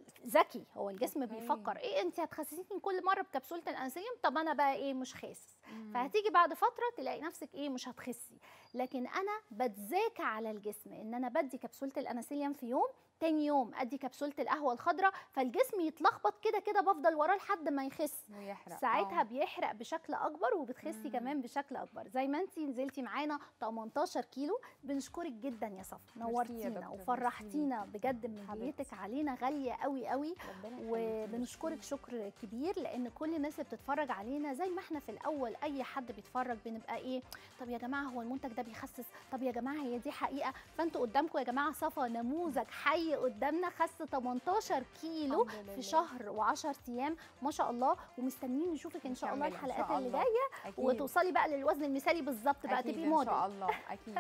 ذكي هو الجسم أوكي. بيفكر ايه انت هتخسسيني كل مره بكبسوله الانسولين طب انا بقى ايه مش خاسس مم. فهتيجي بعد فتره تلاقي نفسك ايه مش هتخسي لكن انا بتذاكى على الجسم ان انا بدي كبسوله الاناسيليوم في يوم تاني يوم ادي كبسوله القهوه الخضراء فالجسم يتلخبط كده كده بفضل وراه لحد ما يخس ويحرق ساعتها آه. بيحرق بشكل اكبر وبتخسي مم. كمان بشكل اكبر زي ما انت نزلتي معانا 18 كيلو بنشكرك جدا يا صفا ميرسي يا نورتينا دكتور، وفرحتينا بجد من حبيبتي. هديتك علينا غاليه قوي قوي ربنا يخليكي. وبنشكرك شكر كبير لان كل الناس اللي بتتفرج علينا زي ما احنا في الاول اي حد بيتفرج بنبقى ايه طب يا جماعه هو المنتج ده بيخسس طب يا جماعه هي دي حقيقه فانتوا قدامكم يا جماعه صفا نموذج حي قدامنا خس 18 كيلو الحمد لله. في شهر و10 ايام ما شاء الله ومستنيين نشوفك ان شاء الله نكمل إن الحلقات شاء اللي الله. جايه أكيد. وتوصلي بقى للوزن المثالي بالظبط بقى أكيد تبقي ان موديل شاء الله اكيد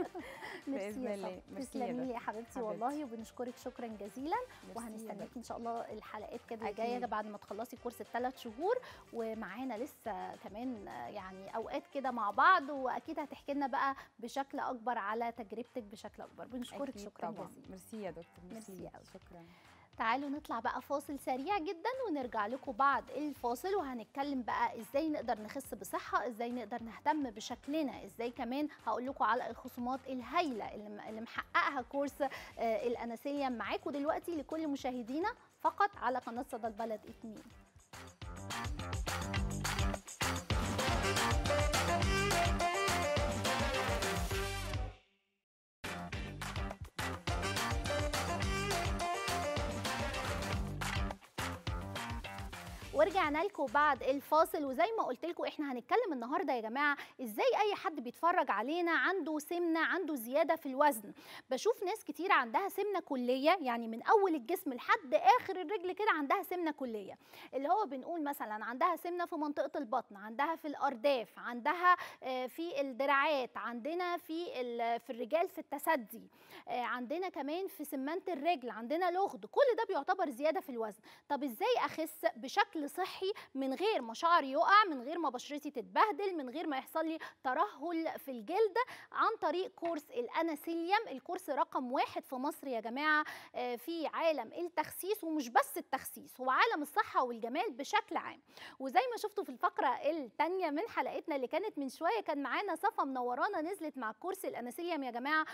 ميرسي بإذن يا الله. صفا. ميرسي يا تسلمي لي دكتور. يا حبيبتي حبيبتي. والله وبنشكرك شكرا جزيلا ميرسي يا وهنستناكي دكتور. ان شاء الله الحلقات كده الجايه أكيد. بعد ما تخلصي كورس الثلاث شهور ومعانا لسه كمان آه، يعني اوقات كده مع بعض واكيد هتحكي لنا بقى بشكل اكبر على تجربتك بشكل اكبر بنشكرك أكيد شكرا طبعا جزيلا ميرسي يا دكتور ميرسي ميرسي أوي. شكرا تعالوا نطلع بقى فاصل سريع جدا ونرجع لكم بعد الفاصل وهنتكلم بقى ازاي نقدر نخس بصحة ازاي نقدر نهتم بشكلنا ازاي كمان هقول لكم على الخصومات الهايلة اللي م- اللي محققها كورس آه، الأناسيليوم معاكم دلوقتي لكل مشاهدينا فقط على قناة صدى البلد 2 ورجعنا لكم بعد الفاصل وزي ما قلت لكم احنا هنتكلم النهارده يا جماعه ازاي اي حد بيتفرج علينا عنده سمنه عنده زياده في الوزن بشوف ناس كتير عندها سمنه كليه يعني من اول الجسم لحد اخر الرجل كده عندها سمنه كليه اللي هو بنقول مثلا عندها سمنه في منطقه البطن عندها في الارداف عندها آه، في الدراعات عندنا في ال- في الرجال في التسدي آه، عندنا كمان في سمانه الرجل عندنا لغد كل ده بيعتبر زياده في الوزن طب ازاي اخس بشكل اكل صحي من غير ما شعري يقع من غير ما بشرتي تتبهدل من غير ما يحصل لي ترهل في الجلد عن طريق كورس الاناسيليوم الكورس رقم واحد في مصر يا جماعه آه، في عالم التخسيس ومش بس التخسيس هو عالم الصحه والجمال بشكل عام وزي ما شفتوا في الفقره الثانيه من حلقتنا اللي كانت من شويه كان معانا صفا منورانا نزلت مع كورس الاناسيليوم يا جماعه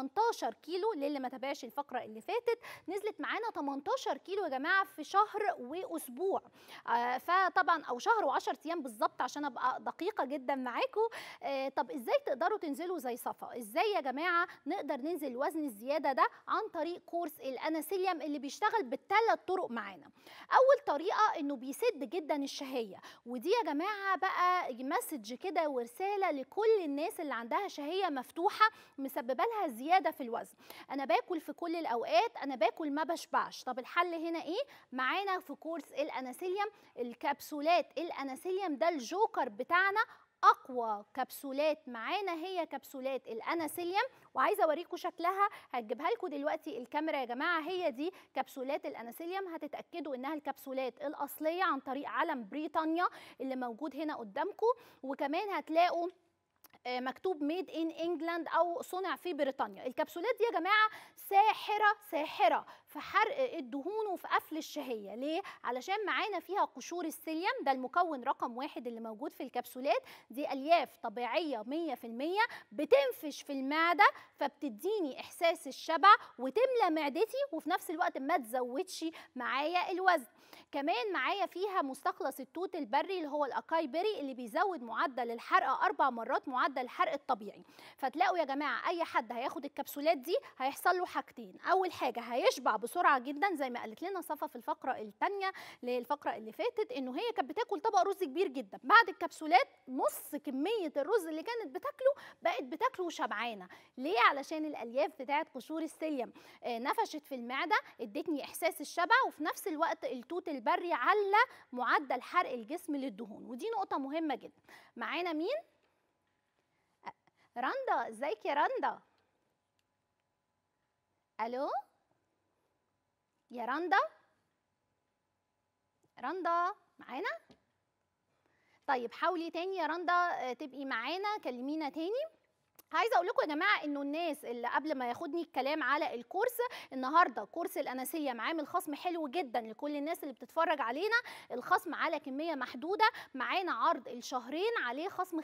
18 كيلو للي ما تابعش الفقره اللي فاتت نزلت معانا 18 كيلو يا جماعه في شهر واسبوع آه، فطبعا او شهر و10 ايام بالظبط عشان ابقى دقيقه جدا معاكم آه، طب ازاي تقدروا تنزلوا زي صفا ازاي يا جماعه نقدر ننزل وزن الزياده ده عن طريق كورس الاناسيليوم اللي بيشتغل بالثلاث طرق معانا اول طريقه انه بيسد جدا الشهيه ودي يا جماعه بقى مسج كده ورساله لكل الناس اللي عندها شهيه مفتوحه مسببه لها زياده في الوزن انا باكل في كل الاوقات انا باكل ما بشبعش طب الحل هنا ايه معانا في كورس الاناسيليوم الكبسولات الاناسيليوم ده الجوكر بتاعنا اقوى كبسولات معانا هي كبسولات الاناسيليوم وعايزه اوريكم شكلها هتجيبها لكم دلوقتي الكاميرا يا جماعه هي دي كبسولات الاناسيليوم هتتاكدوا انها الكبسولات الاصليه عن طريق علم بريطانيا اللي موجود هنا قدامكم وكمان هتلاقوا آه، مكتوب ميد ان انجلاند او صنع في بريطانيا الكبسولات دي يا جماعه ساحره ساحره في حرق الدهون وفي قفل الشهيه ليه علشان معانا فيها قشور السيليوم ده المكون رقم واحد اللي موجود في الكبسولات دي الياف طبيعيه 100% بتنفش في المعده فبتديني احساس الشبع وتملى معدتي وفي نفس الوقت ما تزودش معايا الوزن كمان معايا فيها مستخلص التوت البري اللي هو الاكاي بيري اللي بيزود معدل الحرق اربع مرات معدل الحرق الطبيعي فتلاقوا يا جماعه اي حد هياخد الكبسولات دي هيحصل له حاجتين اول حاجه هيشبع بسرعه جدا زي ما قالت لنا صفا في الفقره الثانيه اللي هي الفقره اللي فاتت انه هي كانت بتاكل طبق رز كبير جدا بعد الكبسولات نص كميه الرز اللي كانت بتاكله بقت بتاكله وشبعانه ليه علشان الالياف بتاعه قشور السيليوم آه، نفشت في المعده ادتني احساس الشبع وفي نفس الوقت التوت البري على معدل حرق الجسم للدهون ودي نقطه مهمه جدا معانا مين أ- رندا ازيك يا رندا الو يا رندا رندا معانا طيب حاولي تاني يا رندا آه، تبقي معانا كلمينا تاني عايزه اقول لكم يا جماعه انه الناس اللي قبل ما ياخدني الكلام على الكورس النهارده كورس الاناسيه عامل خصم حلو جدا لكل الناس اللي بتتفرج علينا الخصم على كميه محدوده معانا عرض الشهرين عليه خصم 50%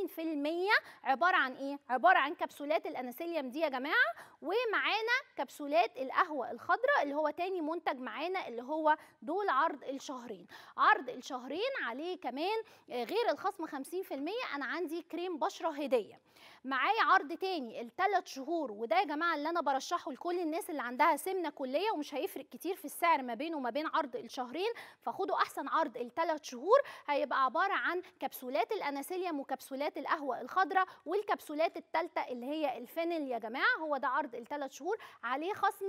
عباره عن ايه عباره عن كبسولات الاناسيليوم دي يا جماعه ومعانا كبسولات القهوه الخضراء اللي هو تاني منتج معانا اللي هو دول عرض الشهرين عرض الشهرين عليه كمان آه، غير الخصم 50% انا عندي كريم بشره هديه معايا عرض تاني الثلاث شهور وده يا جماعه اللي انا برشحه لكل الناس اللي عندها سمنه كليه ومش هيفرق كتير في السعر ما بينه وما بين عرض الشهرين فخدوا احسن عرض الثلاث شهور هيبقى عباره عن كبسولات الاناسيليوم وكبسولات القهوه الخضراء والكبسولات الثالثه اللي هي الفينل يا جماعه هو ده عرض الثلاث شهور عليه خصم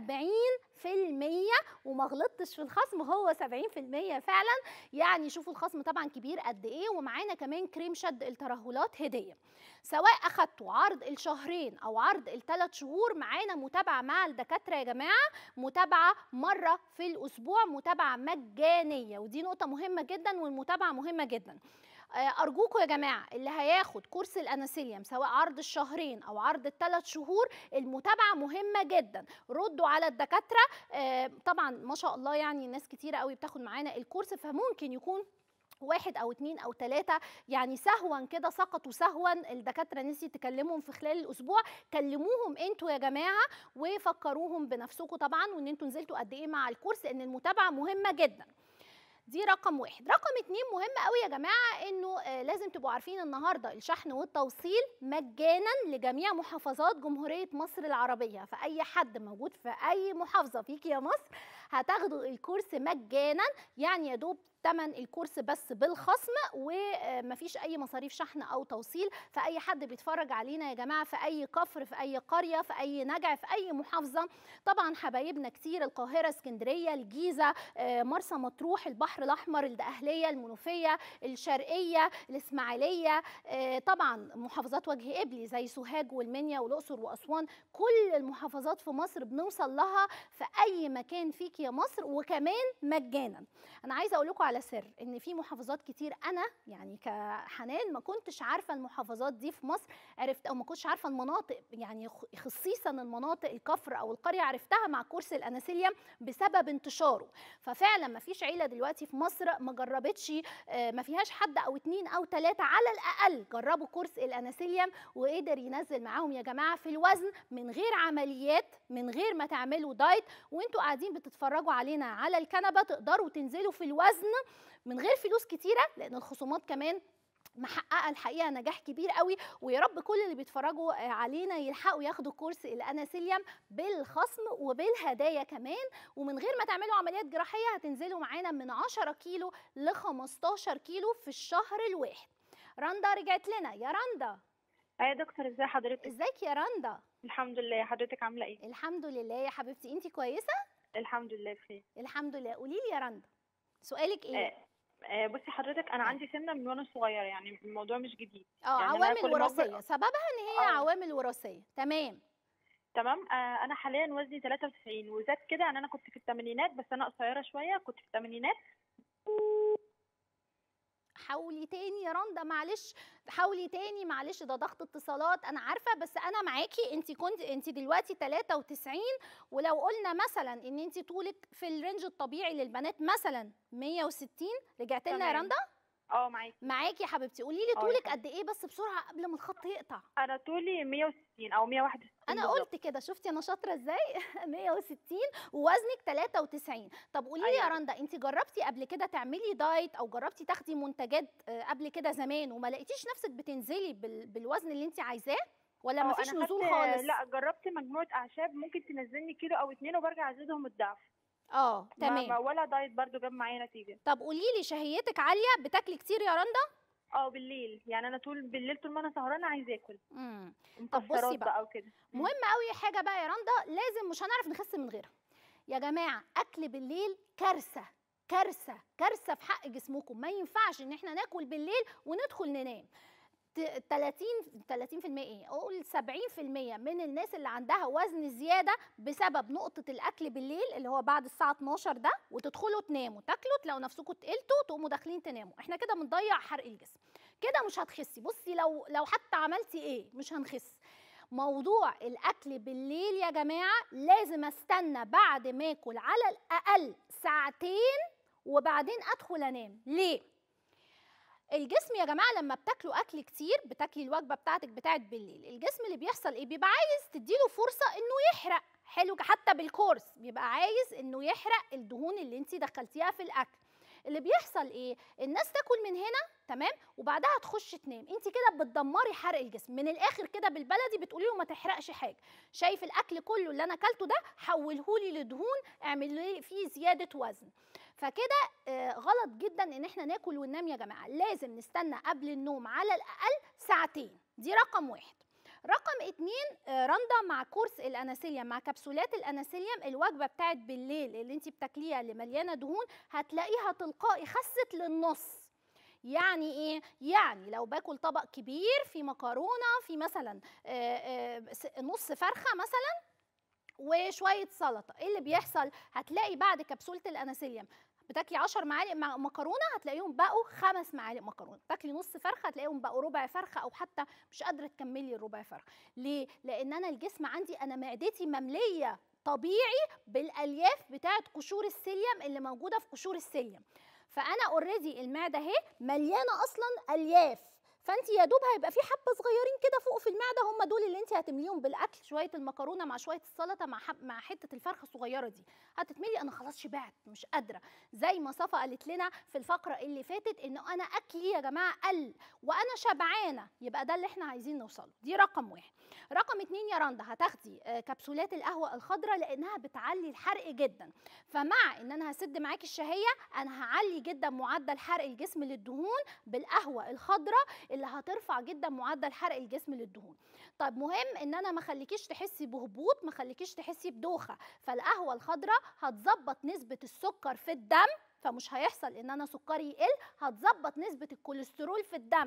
70% وما غلطتش في الخصم هو 70% فعلا يعني شوفوا الخصم طبعا كبير قد ايه ومعانا كمان كريم شد الترهلات هديه سواء اخدتوا عرض الشهرين او عرض الثلاث شهور معانا متابعه مع الدكاتره يا جماعه متابعه مره في الاسبوع متابعه مجانيه ودي نقطه مهمه جدا والمتابعه مهمه جدا آه، ارجوكم يا جماعه اللي هياخد كورس الاناسيليوم سواء عرض الشهرين او عرض الثلاث شهور المتابعه مهمه جدا ردوا على الدكاتره آه، طبعا ما شاء الله يعني ناس كتيره قوي بتاخد معانا الكورس فممكن يكون واحد او اتنين او تلاتة يعني سهوا كده سقطوا سهوا الدكاتره نسيت تكلمهم في خلال الاسبوع كلموهم انتوا يا جماعه وفكروهم بنفسكم طبعا وان انتوا نزلتوا قد ايه مع الكورس لان المتابعه مهمه جدا دي رقم واحد رقم اتنين مهم قوي يا جماعة انه آه، لازم تبقوا عارفين النهاردة الشحن والتوصيل مجانا لجميع محافظات جمهورية مصر العربية فأي حد موجود في أي محافظة فيك يا مصر هتاخدوا الكورس مجانا يعني يا دوب تمن الكورس بس بالخصم ومفيش اي مصاريف شحن او توصيل فاي حد بيتفرج علينا يا جماعه في اي كفر في اي قريه في اي نجع في اي محافظه طبعا حبايبنا كتير القاهره اسكندريه الجيزه آه، مرسى مطروح البحر الاحمر الدقهليه المنوفيه الشرقيه الاسماعيليه آه، طبعا محافظات وجه قبلي زي سوهاج والمنيا والاقصر واسوان كل المحافظات في مصر بنوصل لها في اي مكان فيك عليك يا مصر وكمان مجانا انا عايزه اقول لكم على سر ان في محافظات كتير انا يعني كحنان ما كنتش عارفه المحافظات دي في مصر عرفت او ما كنتش عارفه المناطق يعني خ- خصيصا المناطق الكفر او القريه عرفتها مع كورس الاناسيليوم بسبب انتشاره ففعلا ما فيش عيله دلوقتي في مصر ما جربتش آه، ما فيهاش حد او اتنين او تلاته على الاقل جربوا كورس الاناسيليوم وقدر ينزل معاهم يا جماعه في الوزن من غير عمليات من غير ما تعملوا دايت وانتوا قاعدين بتتفرجوا علينا على الكنبه تقدروا تنزلوا في الوزن من غير فلوس كتيره لان الخصومات كمان محققه الحقيقه نجاح كبير قوي ويا رب كل اللي بيتفرجوا آه، علينا يلحقوا ياخدوا كورس الاناسيليوم بالخصم وبالهدايا كمان ومن غير ما تعملوا عمليات جراحيه هتنزلوا معانا من 10 كيلو ل 15 كيلو في الشهر الواحد رندا رجعت لنا يا رندا ايه يا دكتور ازي حضرتك ازيك يا رندا الحمد لله حضرتك عامله ايه الحمد لله يا حبيبتي انت كويسه الحمد لله بخير الحمد لله قولي لي يا رندا سؤالك ايه آه، آه، بصي حضرتك انا عندي سمنه من وانا صغير يعني الموضوع مش جديد اه يعني أنا عوامل كل ما أكبر- وراثيه سببها ان هي آه. عوامل وراثيه تمام تمام آه، انا حاليا وزني 93 وزاد كده يعني انا كنت في الثمانينات بس انا قصيره شويه كنت في الثمانينات حاولي تاني يا رندا معلش حاولي تاني معلش ده ضغط اتصالات انا عارفه بس انا معاكي انت كنت انت دلوقتي 93 ولو قلنا مثلا ان انت طولك في الرينج الطبيعي للبنات مثلا 160 رجعت لنا يا تمام. رندا اه معاكي معاكي يا حبيبتي قولي لي آه يا طولك حبيبتي. قد ايه بس بسرعه قبل ما الخط يقطع انا طولي 160 او 161 انا بالظبط. قلت كده شفتي انا شاطره ازاي 160 ووزنك 93 طب قولي لي يا أيوة. رندا انت جربتي قبل كده تعملي دايت او جربتي تاخدي منتجات آه، قبل كده زمان وما لقيتيش نفسك بتنزلي بال- بالوزن اللي انت عايزاه ولا اه مفيش انا نزول خدت- خالص لا جربت مجموعه اعشاب ممكن تنزلني كيلو او اتنين وبرجع ازيدهم الضعف اه ما- ما تمام ولا دايت برضو جاب معايا نتيجه طب قولي لي شهيتك عاليه بتاكلي كتير يا رندا اه بالليل يعني انا طول بالليل طول ما انا سهرانه عايزه اكل امم طب بصي مكسرات بقى. بقى وكده مم. مهم قوي حاجه بقى يا رندا لازم مش هنعرف نخس من غيرها يا جماعه اكل بالليل كارثه كارثه كارثه في حق جسمكم ما ينفعش ان احنا ناكل بالليل وندخل ننام ت- 30 30% ايه اقول 70% من الناس اللي عندها وزن زياده بسبب نقطه الاكل بالليل اللي هو بعد الساعه 12 ده وتدخلوا تناموا تاكلوا تلاقوا نفسكم تقلتوا تقوموا داخلين تناموا احنا كده بنضيع حرق الجسم كده مش هتخسي بصي لو لو حتى عملتي ايه مش هنخس موضوع الاكل بالليل يا جماعه لازم استنى بعد ما اكل على الاقل ساعتين وبعدين ادخل انام ليه الجسم يا جماعه لما بتاكلوا اكل كتير بتاكلي الوجبه بتاعتك بتاعت بالليل الجسم اللي بيحصل ايه بيبقى عايز تديله فرصه انه يحرق حلو ك- حتى بالكورس بيبقى عايز انه يحرق الدهون اللي انت دخلتيها في الاكل اللي بيحصل ايه الناس تاكل من هنا تمام وبعدها تخش تنام انت كده بتدمري حرق الجسم من الاخر كده بالبلدي بتقولي له ما تحرقش حاجه شايف الاكل كله اللي انا اكلته ده حولهولي لدهون اعمل لي فيه زياده وزن فكده آه، غلط جدا ان احنا ناكل وننام يا جماعه لازم نستنى قبل النوم على الاقل ساعتين دي رقم واحد رقم اتنين آه، رندا مع كورس الاناسيليوم مع كبسولات الاناسيليوم الوجبه بتاعت بالليل اللي انت بتاكليها اللي مليانه دهون هتلاقيها تلقائي خست للنص يعني ايه يعني لو باكل طبق كبير في مكرونه في مثلا آه، آه، س- نص فرخه مثلا وشويه سلطه ايه اللي بيحصل هتلاقي بعد كبسوله الاناسيليوم بتاكلي 10 معالق مع- مكرونه هتلاقيهم بقوا خمس معالق مكرونه تاكلي نص فرخه هتلاقيهم بقوا ربع فرخه او حتى مش قادره تكملي الربع فرخه ليه لان انا الجسم عندي انا معدتي ممليه طبيعي بالالياف بتاعه قشور السيليوم اللي موجوده في قشور السيليوم فانا اوريدي المعده اهي مليانه اصلا الياف فانت يا دوب هيبقى في حبه صغيرين كده فوق في المعده هم دول اللي انت هتمليهم بالاكل شويه المكرونه مع شويه السلطه مع حب مع حته الفرخه الصغيره دي هتتملي انا خلاص شبعت مش قادره زي ما صفا قالت لنا في الفقره اللي فاتت انه انا اكلي يا جماعه قل وانا شبعانه يبقى ده اللي احنا عايزين نوصله دي رقم واحد رقم اتنين يا رندا هتاخدي آه، كبسولات القهوه الخضراء لانها بتعلي الحرق جدا فمع ان انا هسد معاكي الشهيه انا هعلي جدا معدل حرق الجسم للدهون بالقهوه الخضراء اللي هترفع جدا معدل حرق الجسم للدهون طيب مهم ان انا ما اخليكيش تحسي بهبوط ما اخليكيش تحسي بدوخه فالقهوه الخضراء هتظبط نسبه السكر في الدم فمش هيحصل ان انا سكري يقل هتظبط نسبه الكوليسترول في الدم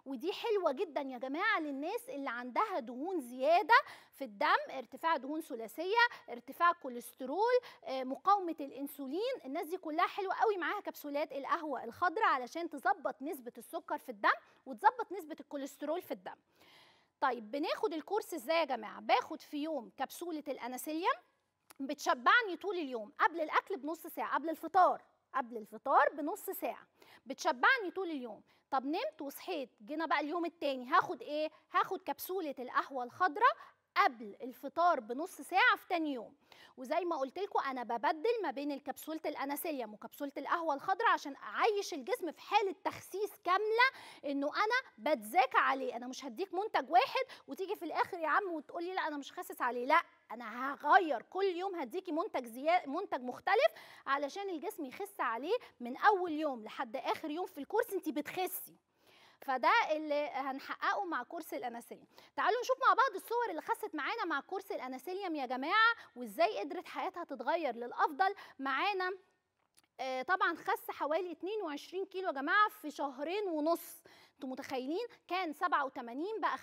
ودي حلوه جدا يا جماعه للناس اللي عندها دهون زياده في الدم ارتفاع دهون ثلاثيه ارتفاع كوليسترول آه، مقاومه الانسولين الناس دي كلها حلوه قوي معاها كبسولات القهوه الخضراء علشان تظبط نسبه السكر في الدم وتظبط نسبه الكوليسترول في الدم طيب بناخد الكورس ازاي يا جماعه باخد في يوم كبسوله الاناسيليوم بتشبعني طول اليوم قبل الاكل بنص ساعه قبل الفطار قبل الفطار بنص ساعه بتشبعني طول اليوم طب نمت وصحيت جينا بقى اليوم التاني هاخد ايه هاخد كبسوله القهوه الخضراء قبل الفطار بنص ساعه في تاني يوم وزي ما قلت لكم انا ببدل ما بين الكبسوله الاناسيليوم وكبسوله القهوه الخضراء عشان اعيش الجسم في حاله تخسيس كامله انه انا بتذاكى عليه انا مش هديك منتج واحد وتيجي في الاخر يا عم وتقولي لا انا مش خاسس عليه لا انا هغير كل يوم هديكي منتج زياد منتج مختلف علشان الجسم يخس عليه من اول يوم لحد اخر يوم في الكورس انت بتخسي فده اللي هنحققه مع كورس الاناسيليوم تعالوا نشوف مع بعض الصور اللي خست معانا مع كورس الاناسيليوم يا جماعه وازاي قدرت حياتها تتغير للافضل معانا آه، طبعا خس حوالي 22 كيلو يا جماعه في شهرين ونص انتوا متخيلين كان 87 بقى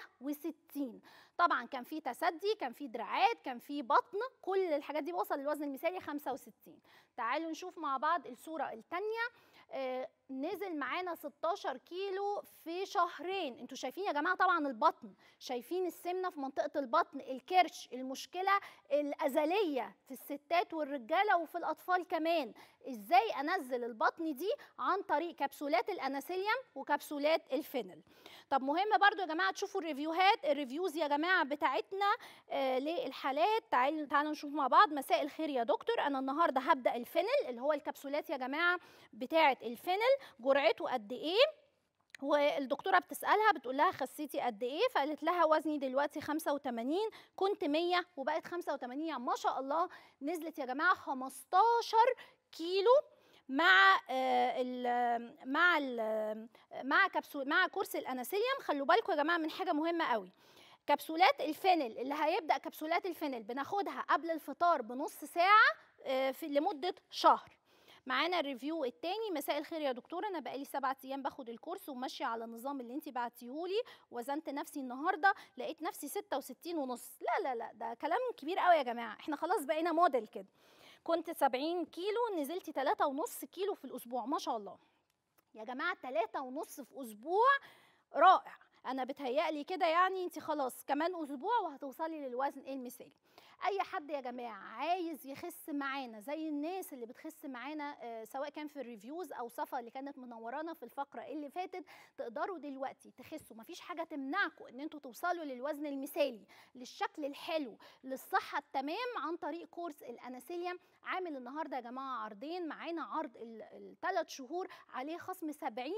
65 طبعا كان في تسدي كان في دراعات كان في بطن كل الحاجات دي وصل للوزن المثالي 65 تعالوا نشوف مع بعض الصوره الثانيه آه، نزل معانا 16 كيلو في شهرين انتوا شايفين يا جماعه طبعا البطن شايفين السمنه في منطقه البطن الكرش المشكله الازليه في الستات والرجاله وفي الاطفال كمان ازاي انزل البطن دي عن طريق كبسولات الاناسيليوم وكبسولات الفينل طب مهم برضو يا جماعه تشوفوا الريفيوهات الريفيوز يا جماعه بتاعتنا آه للحالات تعالوا تعالوا نشوف مع بعض مساء الخير يا دكتور انا النهارده هبدا الفينل اللي هو الكبسولات يا جماعه بتاعه الفينل جرعته قد ايه والدكتوره بتسالها بتقول لها خسيتي قد ايه فقالت لها وزني دلوقتي 85 كنت 100 وبقت 85 يعني ما شاء الله نزلت يا جماعه 15 كيلو مع آه، ال مع ال مع كبسول مع كورس الاناسيليوم خلوا بالكم يا جماعه من حاجه مهمه قوي كبسولات الفينل اللي هيبدا كبسولات الفينل بناخدها قبل الفطار بنص ساعه آه، في لمده شهر معانا الريفيو التاني مساء الخير يا دكتوره انا بقالي سبعة ايام باخد الكورس وماشيه على النظام اللي انت بعتيهولي وزنت نفسي النهارده لقيت نفسي 66 ونص لا لا لا ده كلام كبير قوي يا جماعه احنا خلاص بقينا موديل كده كنت 70 كيلو نزلت 3 ونص كيلو في الاسبوع ما شاء الله يا جماعه 3 ونص في اسبوع رائع انا بتهيألي كده يعني انت خلاص كمان اسبوع وهتوصلي للوزن المثالي اي حد يا جماعه عايز يخس معانا زي الناس اللي بتخس معانا آه، سواء كان في الريفيوز او صفا اللي كانت منورانا في الفقره اللي فاتت تقدروا دلوقتي تخسوا مفيش حاجه تمنعكم ان انتوا توصلوا للوزن المثالي للشكل الحلو للصحه التمام عن طريق كورس الاناسيليوم عامل النهارده يا جماعه عرضين معانا عرض الثلاث شهور عليه خصم 70%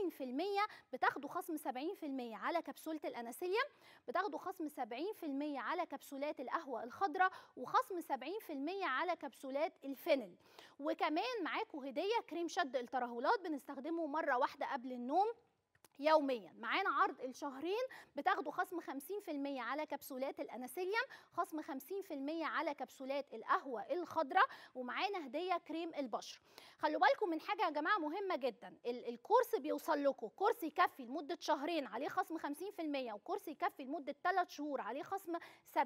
بتاخدوا خصم 70% على كبسوله الاناسيليوم بتاخدوا خصم 70% على كبسولات القهوه الخضراء وخصم 70% على كبسولات الفينل وكمان معاكم هديه كريم شد الترهلات بنستخدمه مره واحده قبل النوم يوميا معانا عرض الشهرين بتاخدوا خصم 50% على كبسولات الاناسيليوم خصم 50% على كبسولات القهوه الخضراء ومعانا هديه كريم البشر خلوا بالكم من حاجه يا جماعه مهمه جدا ال- الكورس بيوصل لكم كورس يكفي لمده شهرين عليه خصم 50% وكورس يكفي لمده 3 شهور عليه خصم 70%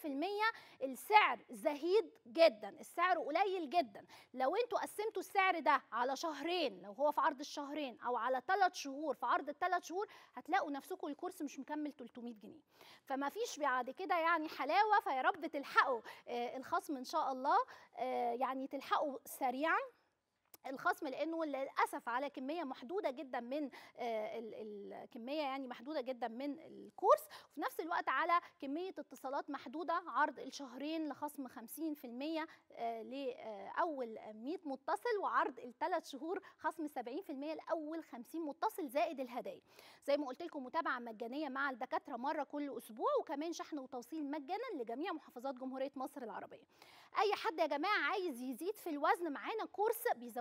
السعر زهيد جدا السعر قليل جدا لو انتوا قسمتوا السعر ده على شهرين لو هو في عرض الشهرين او على 3 شهور في عرض الثلاث شهور هتلاقوا نفسكم الكورس مش مكمل 300 جنيه فما فيش بعد كده يعني حلاوه فيا رب تلحقوا آه، الخصم ان شاء الله آه، يعني تلحقوا سريعا الخصم لانه للاسف على كميه محدوده جدا من آه، ال- الكميه يعني محدوده جدا من الكورس وفي نفس الوقت على كميه اتصالات محدوده عرض الشهرين لخصم 50% آه، لاول 100 متصل وعرض الثلاث شهور خصم 70% لاول 50 متصل زائد الهدايا زي ما قلت لكم متابعه مجانيه مع الدكاتره مره كل اسبوع وكمان شحن وتوصيل مجانا لجميع محافظات جمهوريه مصر العربيه اي حد يا جماعه عايز يزيد في الوزن معانا كورس بيزود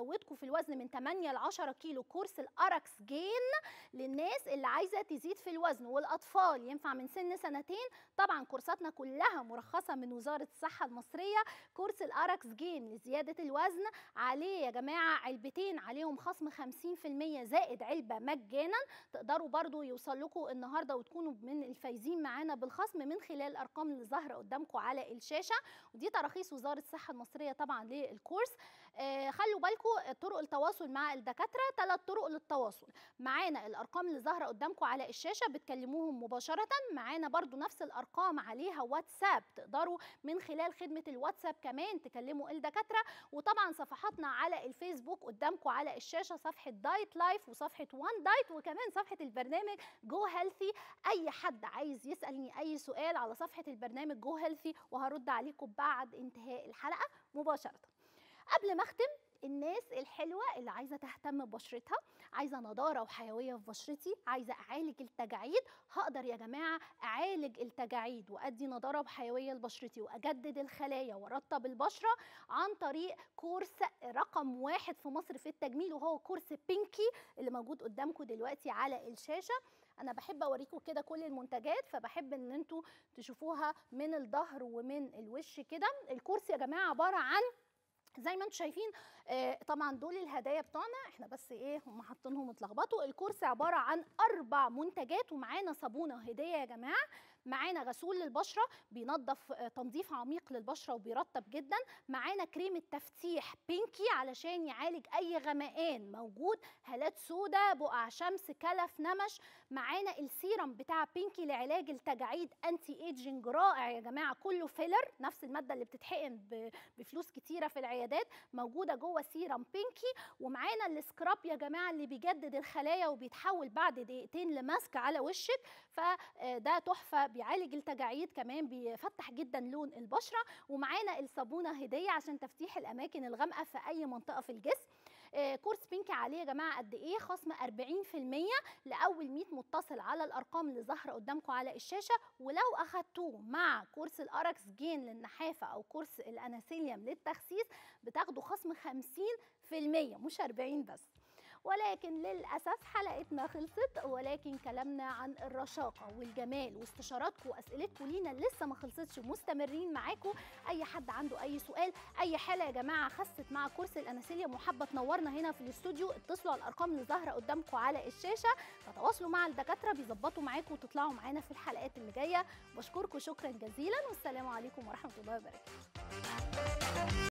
هيزودكم في الوزن من 8 ل 10 كيلو كورس الاركس جين للناس اللي عايزه تزيد في الوزن والاطفال ينفع من سن سنتين طبعا كورساتنا كلها مرخصه من وزاره الصحه المصريه كورس الاركس جين لزياده الوزن عليه يا جماعه علبتين عليهم خصم 50% زائد علبه مجانا تقدروا برضو يوصل لكم النهارده وتكونوا من الفايزين معانا بالخصم من خلال الارقام اللي ظاهره قدامكم على الشاشه ودي تراخيص وزاره الصحه المصريه طبعا للكورس آه خلوا بالكم طرق التواصل مع الدكاتره ثلاث طرق للتواصل معانا الارقام اللي ظاهره قدامكم على الشاشه بتكلموهم مباشره معانا برضو نفس الارقام عليها واتساب تقدروا من خلال خدمه الواتساب كمان تكلموا الدكاتره وطبعا صفحاتنا على الفيسبوك قدامكم على الشاشه صفحه دايت لايف وصفحه وان دايت وكمان صفحه البرنامج جو هيلثي اي حد عايز يسالني اي سؤال على صفحه البرنامج جو هيلثي وهرد عليكم بعد انتهاء الحلقه مباشره قبل ما اختم الناس الحلوه اللي عايزه تهتم ببشرتها عايزه نضاره وحيويه في بشرتي عايزه اعالج التجاعيد هقدر يا جماعه اعالج التجاعيد وادي نضاره وحيويه لبشرتي واجدد الخلايا وارطب البشره عن طريق كورس رقم واحد في مصر في التجميل وهو كورس بينكي اللي موجود قدامكم دلوقتي على الشاشه انا بحب اوريكم كده كل المنتجات فبحب ان انتوا تشوفوها من الظهر ومن الوش كده الكورس يا جماعه عباره عن زي ما انتم شايفين آه طبعا دول الهدايا بتوعنا احنا بس ايه هم حاطينهم اتلخبطوا الكورس عباره عن اربع منتجات ومعانا صابونه هديه يا جماعه معانا غسول للبشره بينظف آه تنظيف عميق للبشره وبيرطب جدا معانا كريمه تفتيح بينكي علشان يعالج اي غمقان موجود هالات سودا بقع شمس كلف نمش معانا السيرم بتاع بينكي لعلاج التجاعيد انتي ايجنج رائع يا جماعه كله فيلر نفس الماده اللي بتتحقن بفلوس كتيره في العيادات موجوده جوه سيرم بينكي ومعانا السكراب يا جماعه اللي بيجدد الخلايا وبيتحول بعد دقيقتين لماسك على وشك فده تحفه بيعالج التجاعيد كمان بيفتح جدا لون البشره ومعانا الصابونه هديه عشان تفتيح الاماكن الغامقه في اي منطقه في الجسم آه كورس بينكي عليه يا جماعه قد ايه خصم 40% لاول 100 متصل على الارقام اللي ظاهره قدامكم على الشاشه ولو اخدتوه مع كورس الاركس جين للنحافه او كورس الاناسيليوم للتخسيس بتاخدوا خصم 50% مش 40 بس ولكن للأسف حلقتنا خلصت ولكن كلامنا عن الرشاقة والجمال واستشاراتكم وأسئلتكم لينا لسه ما خلصتش مستمرين معاكم أي حد عنده أي سؤال أي حالة يا جماعة خست مع كورس الأناسيليا وحابة تنورنا هنا في الاستوديو اتصلوا على الأرقام اللي ظاهرة قدامكم على الشاشة فتواصلوا مع الدكاترة بيظبطوا معاكم وتطلعوا معانا في الحلقات اللي جاية بشكركم شكرا جزيلا والسلام عليكم ورحمة الله وبركاته